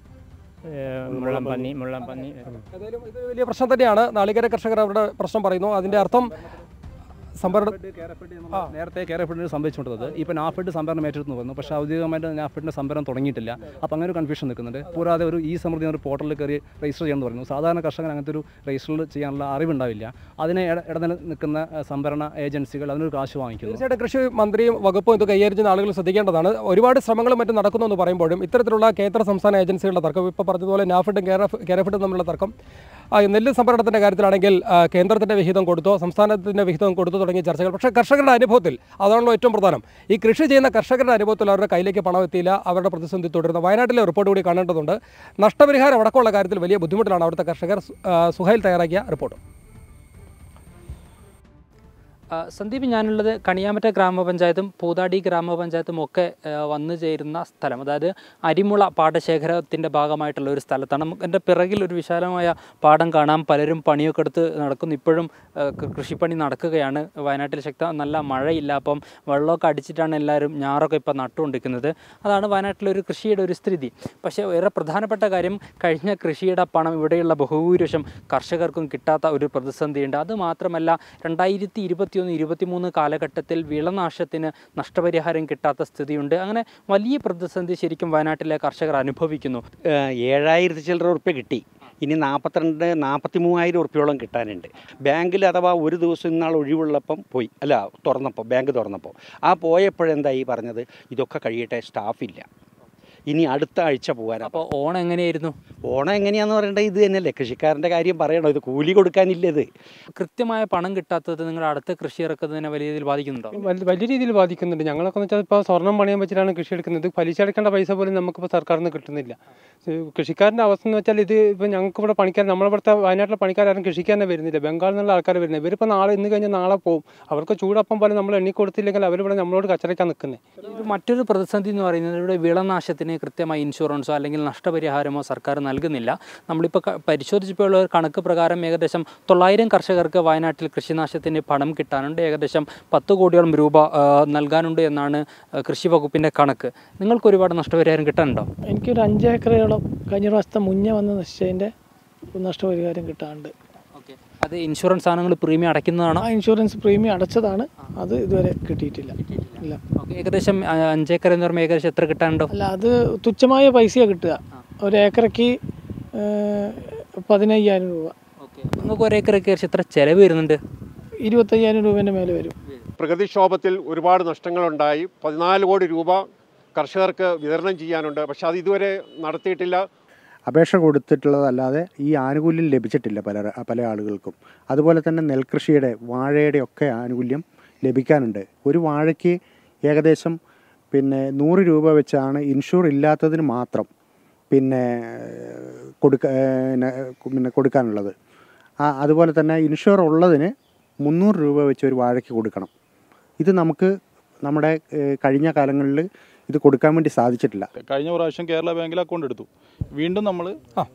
S17: ഏഹ്, മുള്ളം പന്നി മുള്ളം പന്നി
S1: ഏതായാലും ഇത് വലിയ പ്രശ്നം തന്നെയാണ് നാളികേര കർഷകർ അവരുടെ പ്രശ്നം പറയുന്നു അതിന്റെ അർത്ഥം സംഭരണ
S15: നേരത്തെ കേരഫെഡിന് സംഭവിച്ചുകൊണ്ടത് ഇപ്പോൾ നാഫെഡ് സംഭരണം ഏറ്റെടുത്ത് വന്നു പക്ഷേ ഔദ്യോഗികമായിട്ട് നാഫെഡിൻ്റെ സംഭരണം തുടങ്ങിയിട്ടില്ല അപ്പോൾ അങ്ങനെ ഒരു കൺഫ്യൂഷൻ നിൽക്കുന്നുണ്ട് കൂടാതെ ഒരു ഈ സമൃദ്ധി എന്ന ഒരു പോർട്ടലിൽ കയറി രജിസ്റ്റർ ചെയ്യാമെന്ന് പറഞ്ഞു സാധാരണ കർഷകൻ അങ്ങനത്തെ ഒരു രജിസ്റ്ററിൽ ചെയ്യാനുള്ള അറിവുണ്ടാവില്ല അതിനെ ഇട ഇടനില നിൽക്കുന്ന ആ, സംഭരണ ഏജൻസികൾ അതിനൊരു കാശ് വാങ്ങിക്കുന്നു
S1: തീർച്ചയായിട്ടും കൃഷി മന്ത്രിയും വകുപ്പും ഇത് കൈകാര്യം ചെയ്യുന്ന ആളുകൾ ശ്രദ്ധിക്കേണ്ടതാണ് ഒരുപാട് ശ്രമങ്ങളും മറ്റും നടക്കുന്നു എന്ന് പറയുമ്പോഴും ഇത്തരത്തിലുള്ള കേന്ദ്ര സംസ്ഥാന ഏജൻസികളുടെ തർക്കം ഇപ്പോൾ പറഞ്ഞതുപോലെ നാഫിഡും കേരഫിഡും തമ്മിലുള്ള തർക്കം ആ, നെല്ല് സംഭരണത്തിൻ്റെ കാര്യത്തിലാണെങ്കിൽ ആ, കേന്ദ്രത്തിൻ്റെ വിഹിതം കൊടുത്തോ സംസ്ഥാനത്തിൻ്റെ വിഹിതം കൊടുത്തു തുടങ്ങിയ ചർച്ചകൾ പക്ഷേ കർഷകരുടെ അനുഭവത്തിൽ അതാണല്ലോ ഏറ്റവും പ്രധാനം ഈ കൃഷി ചെയ്യുന്ന കർഷകരുടെ അനുഭവത്തിൽ അവരുടെ കയ്യിലേക്ക് പണം എത്തിയില്ല അവരുടെ പ്രതിസന്ധി തുടരുന്നു വയനാട്ടിലെ റിപ്പോർട്ട് കൂടി കാണേണ്ടതുണ്ട് നഷ്ടപരിഹാരം അടക്കമുള്ള കാര്യത്തിൽ വലിയ ബുദ്ധിമുട്ടിലാണ് അവിടുത്തെ കർഷകർ സു- ആ, സുഹൈൽ തയ്യാറാക്കിയ റിപ്പോർട്ട്
S18: ആ, സന്ദീപ് ഞാനുള്ളത് കണിയാമറ്റ ഗ്രാമപഞ്ചായത്തും പൂതാടി ഗ്രാമപഞ്ചായത്തും ഒക്കെ ആ, വന്നു ചേരുന്ന സ്ഥലം അതായത് അരിമുള പാടശേഖരത്തിൻ്റെ ഭാഗമായിട്ടുള്ള ഒരു സ്ഥലത്താണ് നമുക്ക് എൻ്റെ പിറകിൽ ഒരു വിശാലമായ പാടം കാണാം പലരും പണിയൊക്കെ എടുത്ത് നടക്കുന്നു ഇപ്പോഴും ആ, കൃ- കൃഷിപ്പണി നടക്കുകയാണ് വയനാട്ടിൽ ശക്ത നല്ല മഴയില്ല അപ്പം വെള്ളമൊക്കെ അടിച്ചിട്ടാണ് എല്ലാവരും ഞാറൊക്കെ ഇപ്പോൾ നട്ടുകൊണ്ടിരിക്കുന്നത് അതാണ് വയനാട്ടിലെ ഒരു കൃഷിയുടെ ഒരു സ്ഥിതി പക്ഷേ ഏറെ പ്രധാനപ്പെട്ട കാര്യം കഴിഞ്ഞ കൃഷിയുടെ പണം ഇവിടെയുള്ള ബഹുഭൂരിപക്ഷം കർഷകർക്കും കിട്ടാത്ത ഒരു പ്രതിസന്ധിയുണ്ട് അത് മാത്രമല്ല രണ്ടായിരത്തി ഇരുപത്തിയൊന്ന് ഇരുപത്തിമൂന്ന് കാലഘട്ടത്തിൽ വിളനാശത്തിന് നഷ്ടപരിഹാരം കിട്ടാത്ത സ്ഥിതിയുണ്ട് അങ്ങനെ വലിയ പ്രതിസന്ധി ശരിക്കും വയനാട്ടിലെ കർഷകർ അനുഭവിക്കുന്നു
S19: ഏഹ് ഏഴായിരത്തി ചില്ലറ ഉറുപ്പ്യ കിട്ടി ഇനി നാൽപ്പത്തിരണ്ട് നാൽപ്പത്തി മൂവായിരം ഉറുപ്പ്യോളം കിട്ടാനുണ്ട് ബാങ്കിൽ അഥവാ ഒരു ദിവസം ഇന്നാൾ ഒഴിവുള്ളപ്പം പോയി അല്ല തുറന്നപ്പോൾ ബാങ്ക് തുറന്നപ്പോൾ ആ പോയപ്പോഴെന്തായി പറഞ്ഞത് ഇതൊക്കെ കഴിയട്ടെ സ്റ്റാഫില്ല ഇനി അടുത്ത ആഴ്ച പോകാൻ
S18: അപ്പോൾ ഓണം എങ്ങനെയായിരുന്നു
S19: ഓണം എങ്ങനെയാന്ന് പറയേണ്ടത് ഇത് തന്നെയല്ലേ കൃഷിക്കാരൻ്റെ കാര്യം പറയണോ ഇത് കൂലി കൊടുക്കാനില്ല ഇത്
S18: കൃത്യമായ പണം കിട്ടാത്തത് നിങ്ങൾ അടുത്ത കൃഷി ഇറക്കുന്നതിനെ വലിയ രീതിയിൽ ബാധിക്കുന്നുണ്ടോ
S20: വലിയ വലിയ രീതിയിൽ ബാധിക്കുന്നുണ്ട് ഞങ്ങളൊക്കെ എന്ന് വെച്ചാൽ ഇപ്പോൾ സ്വർണ്ണം പണിയാൻ വെച്ചിട്ടാണ് കൃഷി എടുക്കുന്നത് പലിശ അടക്കേണ്ട പൈസ പോലും നമുക്കിപ്പോൾ സർക്കാരിൽ നിന്ന് കിട്ടുന്നില്ല ഏഹ് കൃഷിക്കാരൻ്റെ അവസ്ഥ എന്ന് വെച്ചാൽ ഇത് ഇപ്പോൾ ഞങ്ങൾക്ക് ഇവിടെ പണിക്കാർ നമ്മളിവിടുത്തെ വയനാട്ടിലെ പണിക്കാരും കൃഷിക്ക് തന്നെ വരുന്നില്ല ബംഗാളിൽ നിന്നുള്ള ആൾക്കാർ വരുന്നത് ഇവരിപ്പോൾ നാളെ ഇന്ന് കഴിഞ്ഞാൽ നാളെ പോകും അവർക്ക് ചൂടപ്പം പോലെ നമ്മൾ എണ്ണി കൊടുത്തില്ലെങ്കിൽ അവരിവിടെ നമ്മളോട് കച്ചറയ്ക്കാൻ നിൽക്കുന്നത്
S18: ഇത് മറ്റൊരു പ്രതിസന്ധി എന്ന് പറയുന്നത് ഇവിടെ വിളനാശത്തിന് കൃത്യമായി ഇൻഷുറൻസോ അല്ലെങ്കിൽ നഷ്ടപരിഹാരമോ സർക്കാർ നൽകുന്നില്ല നമ്മളിപ്പോൾ ക- പരിശോധിച്ചപ്പോൾ ഉള്ള ഒരു കണക്ക് പ്രകാരം ഏകദേശം തൊള്ളായിരം കർഷകർക്ക് വയനാട്ടിൽ കൃഷിനാശത്തിന് പണം കിട്ടാനുണ്ട് ഏകദേശം പത്ത് കോടിയോളം രൂപ ആ, നൽകാനുണ്ട് എന്നാണ് ആ, കൃഷി വകുപ്പിൻ്റെ കണക്ക് നിങ്ങൾക്ക് ഒരുപാട് നഷ്ടപരിഹാരം കിട്ടാനുണ്ടോ
S21: എനിക്കൊരു അഞ്ച് ഏക്കറയോളം കഴിഞ്ഞ പ്രാവശ്യത്തെ മുന്നേ വന്ന് നശിച്ചതിൻ്റെ നഷ്ടപരിഹാരം കിട്ടാണ്ട്
S18: അത് ഇൻഷുറൻസ് ആണ് നിങ്ങൾ പ്രീമിയം അടയ്ക്കുന്നതാണോ
S21: ആ ഇൻഷുറൻസ് പ്രീമിയം അടച്ചതാണ് അത് ഇതുവരെ കിട്ടിയിട്ടില്ല ഇല്ല
S18: ഓക്കെ ഏകദേശം ആ, അഞ്ചേക്കർ എന്ന് പറയുമ്പോൾ ഏകദേശം എത്ര കിട്ടാനുണ്ടോ
S21: അല്ല അത് തുച്ഛമായ പൈസയാണ് കിട്ടുക ഒരു ഏക്കറയ്ക്ക് ഏഹ്, പതിനയ്യായിരം രൂപ
S18: നിങ്ങൾക്ക് ഒരു ഏക്കർ ഏകദേശം എത്ര ചിലവ് വരുന്നുണ്ട്
S21: ഇരുപത്തയ്യായിരം രൂപേൻ്റെ മേലെ വരും
S22: പ്രകൃതിക്ഷോഭത്തിൽ ഒരുപാട് നഷ്ടങ്ങളുണ്ടായി പതിനാല് കോടി രൂപ കർഷകർക്ക് വിതരണം ചെയ്യാനുണ്ട് പക്ഷെ അത് ഇതുവരെ നടത്തിയിട്ടില്ല
S23: അപേക്ഷ കൊടുത്തിട്ടുള്ളതല്ലാതെ ഈ ആനുകൂല്യം ലഭിച്ചിട്ടില്ല പല പല ആളുകൾക്കും അതുപോലെ തന്നെ നെൽകൃഷിയുടെ വാഴയുടെ ഒക്കെ ആനുകൂല്യം ലഭിക്കാനുണ്ട് ഒരു വാഴയ്ക്ക് ഏകദേശം പിന്നെ നൂറ് രൂപ വെച്ചാണ് ഇൻഷുർ ഇല്ലാത്തതിന് മാത്രം പിന്നെ കൊടുക്ക പിന്നെ പിന്നെ കൊടുക്കാനുള്ളത് ആ അതുപോലെ തന്നെ ഇൻഷുർ ഉള്ളതിന് മുന്നൂറ് രൂപ വെച്ച് ഒരു വാഴയ്ക്ക് കൊടുക്കണം ഇത് നമുക്ക് നമ്മുടെ ഏഹ്, കഴിഞ്ഞ കാലങ്ങളിൽ ഇത് കൊടുക്കാൻ വേണ്ടി സാധിച്ചിട്ടില്ല
S24: കഴിഞ്ഞ പ്രാവശ്യം കേരള ബാങ്കിൽ അക്കൗണ്ട് എടുത്തു വീണ്ടും നമ്മൾ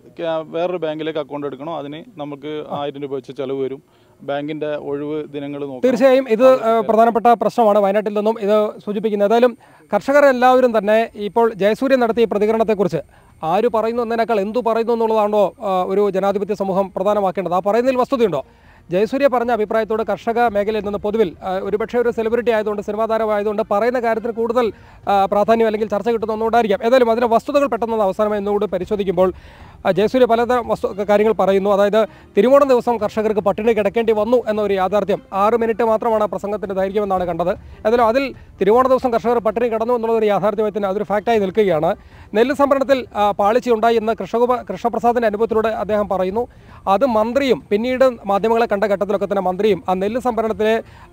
S24: വേറൊരു ബാങ്കിലേക്ക് അക്കൗണ്ട് എടുക്കണം അതിന് നമുക്ക് ആയിരം രൂപ വെച്ച് ചിലവ് വരും ബാങ്കിന്റെ ഒഴിവ് ദിനങ്ങൾ നോക്കണം
S1: തീർച്ചയായും ഇത് ഏഹ്, പ്രധാനപ്പെട്ട പ്രശ്നമാണ് വയനാട്ടിൽ നിന്നും ഇത് സൂചിപ്പിക്കുന്നത് ഏതായാലും കർഷകർ എല്ലാവരും തന്നെ ഇപ്പോൾ ജയസൂര്യൻ നടത്തിയ ഈ പ്രതികരണത്തെക്കുറിച്ച് ആര് പറയുന്നു എന്നതിനേക്കാൾ എന്തു പറയുന്നു എന്നുള്ളതാണോ ആ, ഒരു ജനാധിപത്യ സമൂഹം പ്രധാനമാക്കേണ്ടത് ആ പറയുന്നതിൽ വസ്തുതയുണ്ടോ ജയസൂര്യ പറഞ്ഞ അഭിപ്രായത്തോട് കർഷക മേഖലയിൽ നിന്ന് പൊതുവിൽ ആ, ഒരുപക്ഷെ ഒരു സെലിബ്രിറ്റി ആയതുകൊണ്ട് സിനിമാ താരമായതുകൊണ്ട് പറയുന്ന കാര്യത്തിന് കൂടുതൽ ആ, പ്രാധാന്യം അല്ലെങ്കിൽ ചർച്ച കിട്ടുന്ന ഒന്നുകൊണ്ടായിരിക്കാം ഏതായാലും അതിലെ വസ്തുതകൾ പെട്ടെന്ന് അവസാനമായി ഒന്നുകൂടി പരിശോധിക്കുമ്പോൾ ആ, ജയസൂര്യ പലതരം വസ്തു കാര്യങ്ങൾ പറയുന്നു അതായത് തിരുവോണം ദിവസം കർഷകർക്ക് പട്ടിണി കിടക്കേണ്ടി വന്നു എന്നൊരു യാഥാർത്ഥ്യം ആറ് മിനിറ്റ് മാത്രമാണ് ആ പ്രസംഗത്തിൻ്റെ ദൈർഘ്യമെന്നാണ് കണ്ടത് ഏതായാലും അതിൽ തിരുവോണ ദിവസം കർഷകർ പട്ടിണി കിടന്നു എന്നുള്ളതൊരു യാഥാർത്ഥ്യമായി തന്നെ അതൊരു ഫാക്റ്റായി നിൽക്കുകയാണ് നെല്ല് സംഭരണത്തിൽ ആ, പാളിച്ചയുണ്ടായി എന്ന് കൃഷകുമാർ കൃഷ്ണപ്രസാദിൻ്റെ അനുഭവത്തിലൂടെ അദ്ദേഹം പറയുന്നു അത് മന്ത്രിയും പിന്നീട് മാധ്യമങ്ങളെ കണ്ട ഘട്ടത്തിലൊക്കെ തന്നെ മന്ത്രിയും ആ നെല്ല് സംഭരണത്തിലെ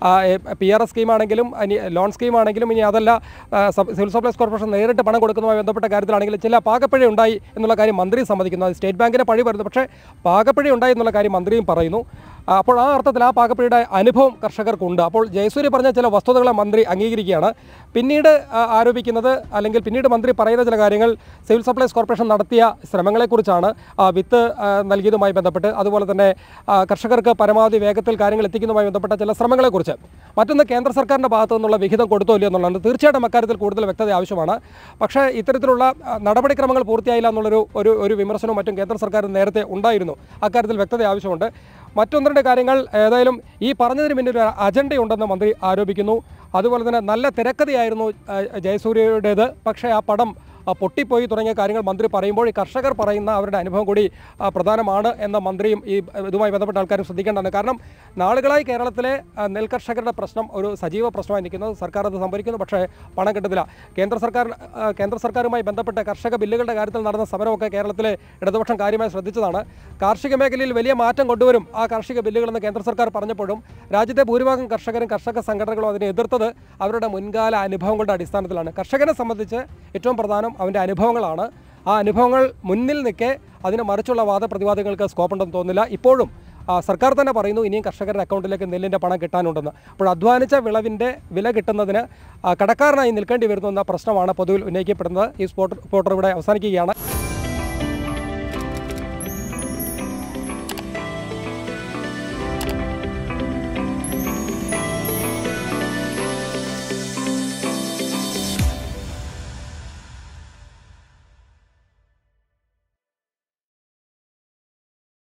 S1: പി ആർ എസ് സ്കീമാണെങ്കിലും ഇനി ലോൺ സ്കീമാണെങ്കിലും ഇനി അതല്ല ആ, സബ്- സിവിൽ സപ്ലൈസ് കോർപ്പറേഷൻ നേരിട്ട് പണം കൊടുക്കുന്നതുമായി ബന്ധപ്പെട്ട കാര്യത്തിലാണെങ്കിലും ചില പാകപ്പിഴ ഉണ്ടായി എന്നുള്ള കാര്യം മന്ത്രി സമ്മതിക്കുന്നു അത് സ്റ്റേറ്റ് ബാങ്കിനെ പഴി വരുന്നു പക്ഷേ പാകപ്പിഴ ഉണ്ടായി എന്നുള്ള കാര്യം മന്ത്രിയും പറയുന്നു ആ, അപ്പോൾ ആ അർത്ഥത്തിൽ ആ പാകപ്പിഴയുടെ അനുഭവം കർഷകർക്കുണ്ട് അപ്പോൾ ജയസൂര്യ പറഞ്ഞ ചില വസ്തുതകളെ മന്ത്രി അംഗീകരിക്കുകയാണ് പിന്നീട് ആ, ആരോപിക്കുന്നത് അല്ലെങ്കിൽ പിന്നീട് മന്ത്രി പറയുന്ന ചില കാര്യങ്ങൾ സിവിൽ സപ്ലൈസ് കോർപ്പറേഷൻ നടത്തിയ ശ്രമങ്ങളെക്കുറിച്ചാണ് ആ, വിത്ത് ആ, നൽകിയതുമായി ബന്ധപ്പെട്ട് അതുപോലെ തന്നെ ആ, കർഷകർക്ക് പരമാവധി വേഗത്തിൽ കാര്യങ്ങൾ എത്തിക്കുന്നതുമായി ബന്ധപ്പെട്ട ചില ശ്രമങ്ങളെക്കുറിച്ച് മറ്റൊന്ന് കേന്ദ്ര സർക്കാരിൻ്റെ ഭാഗത്തു നിന്നുള്ള വിഹിതം കൊടുത്തോ ഇല്ലയോ എന്നുള്ളതാണ് തീർച്ചയായിട്ടും അക്കാര്യത്തിൽ കൂടുതൽ വ്യക്തത ആവശ്യമാണ് പക്ഷേ ഇത്തരത്തിലുള്ള ആ, നടപടിക്രമങ്ങൾ പൂർത്തിയായില്ല എന്നുള്ളൊരു ഒരു ഒരു വിമർശനവും മറ്റും കേന്ദ്ര സർക്കാർ നേരത്തെ ഉണ്ടായിരുന്നു അക്കാര്യത്തിൽ വ്യക്തത ആവശ്യമുണ്ട് മറ്റൊന്ന് രണ്ട് കാര്യങ്ങൾ ഏതായാലും ഈ പറഞ്ഞതിന് പിന്നിൽ ഒരു അജണ്ടയുണ്ടെന്ന് മന്ത്രി ആരോപിക്കുന്നു അതുപോലെ തന്നെ നല്ല തിരക്കഥയായിരുന്നു ആ, ജയസൂര്യയുടേത് പക്ഷേ ആ പടം ആ, പൊട്ടിപ്പോയി തുടങ്ങിയ കാര്യങ്ങൾ മന്ത്രി പറയുമ്പോൾ ഈ കർഷകർ പറയുന്ന അവരുടെ അനുഭവം കൂടി ആ, പ്രധാനമാണ് എന്ന മന്ത്രിയും ഈ ഇതുമായി ബന്ധപ്പെട്ട ആൾക്കാരും ശ്രദ്ധിക്കേണ്ടതാണ് കാരണം നാളുകളായി കേരളത്തിലെ ആ, നെൽ കർഷകരുടെ പ്രശ്നം ഒരു സജീവ പ്രശ്നമായി നിൽക്കുന്നത് സർക്കാർ അത് സംഭരിക്കുന്നു പക്ഷേ പണം കിട്ടുന്നില്ല കേന്ദ്ര സർക്കാർ ആ, കേന്ദ്ര സർക്കാരുമായി ബന്ധപ്പെട്ട കർഷക ബില്ലുകളുടെ കാര്യത്തിൽ നടന്ന സമരമൊക്കെ കേരളത്തിലെ ഇടതുപക്ഷം കാര്യമായി ശ്രദ്ധിച്ചതാണ് കാർഷിക മേഖലയിൽ വലിയ മാറ്റം കൊണ്ടുവരും ആ കാർഷിക ബില്ലുകളെന്ന് കേന്ദ്ര സർക്കാർ പറഞ്ഞപ്പോഴും രാജ്യത്തെ ഭൂരിഭാഗം കർഷകരും കർഷക സംഘടനകളും അതിനെ എതിർത്തത് അവരുടെ മുൻകാല അനുഭവങ്ങളുടെ അടിസ്ഥാനത്തിലാണ് കർഷകനെ സംബന്ധിച്ച് ഏറ്റവും പ്രധാനം അവൻ്റെ അനുഭവങ്ങളാണ് ആ അനുഭവങ്ങൾ മുന്നിൽ നിൽക്കെ അതിന് മറിച്ചുള്ള വാദപ്രതിവാദങ്ങൾക്ക് സ്കോപ്പുണ്ടെന്ന് തോന്നുന്നില്ല ഇപ്പോഴും ആ, സർക്കാർ തന്നെ പറയുന്നു ഇനിയും കർഷകരുടെ അക്കൗണ്ടിലേക്ക് നെല്ലിൻ്റെ പണം കിട്ടാനുണ്ടെന്ന് അപ്പോൾ അധ്വാനിച്ച വിളവിൻ്റെ വില കിട്ടുന്നതിന് ആ, കടക്കാരനായി നിൽക്കേണ്ടി വരുന്നു എന്ന പ്രശ്നമാണ് പൊതുവിൽ ഉന്നയിക്കപ്പെടുന്നത് ഈ സ്പോട്ട് റിപ്പോർട്ടർ ഇവിടെ അവസാനിക്കുകയാണ്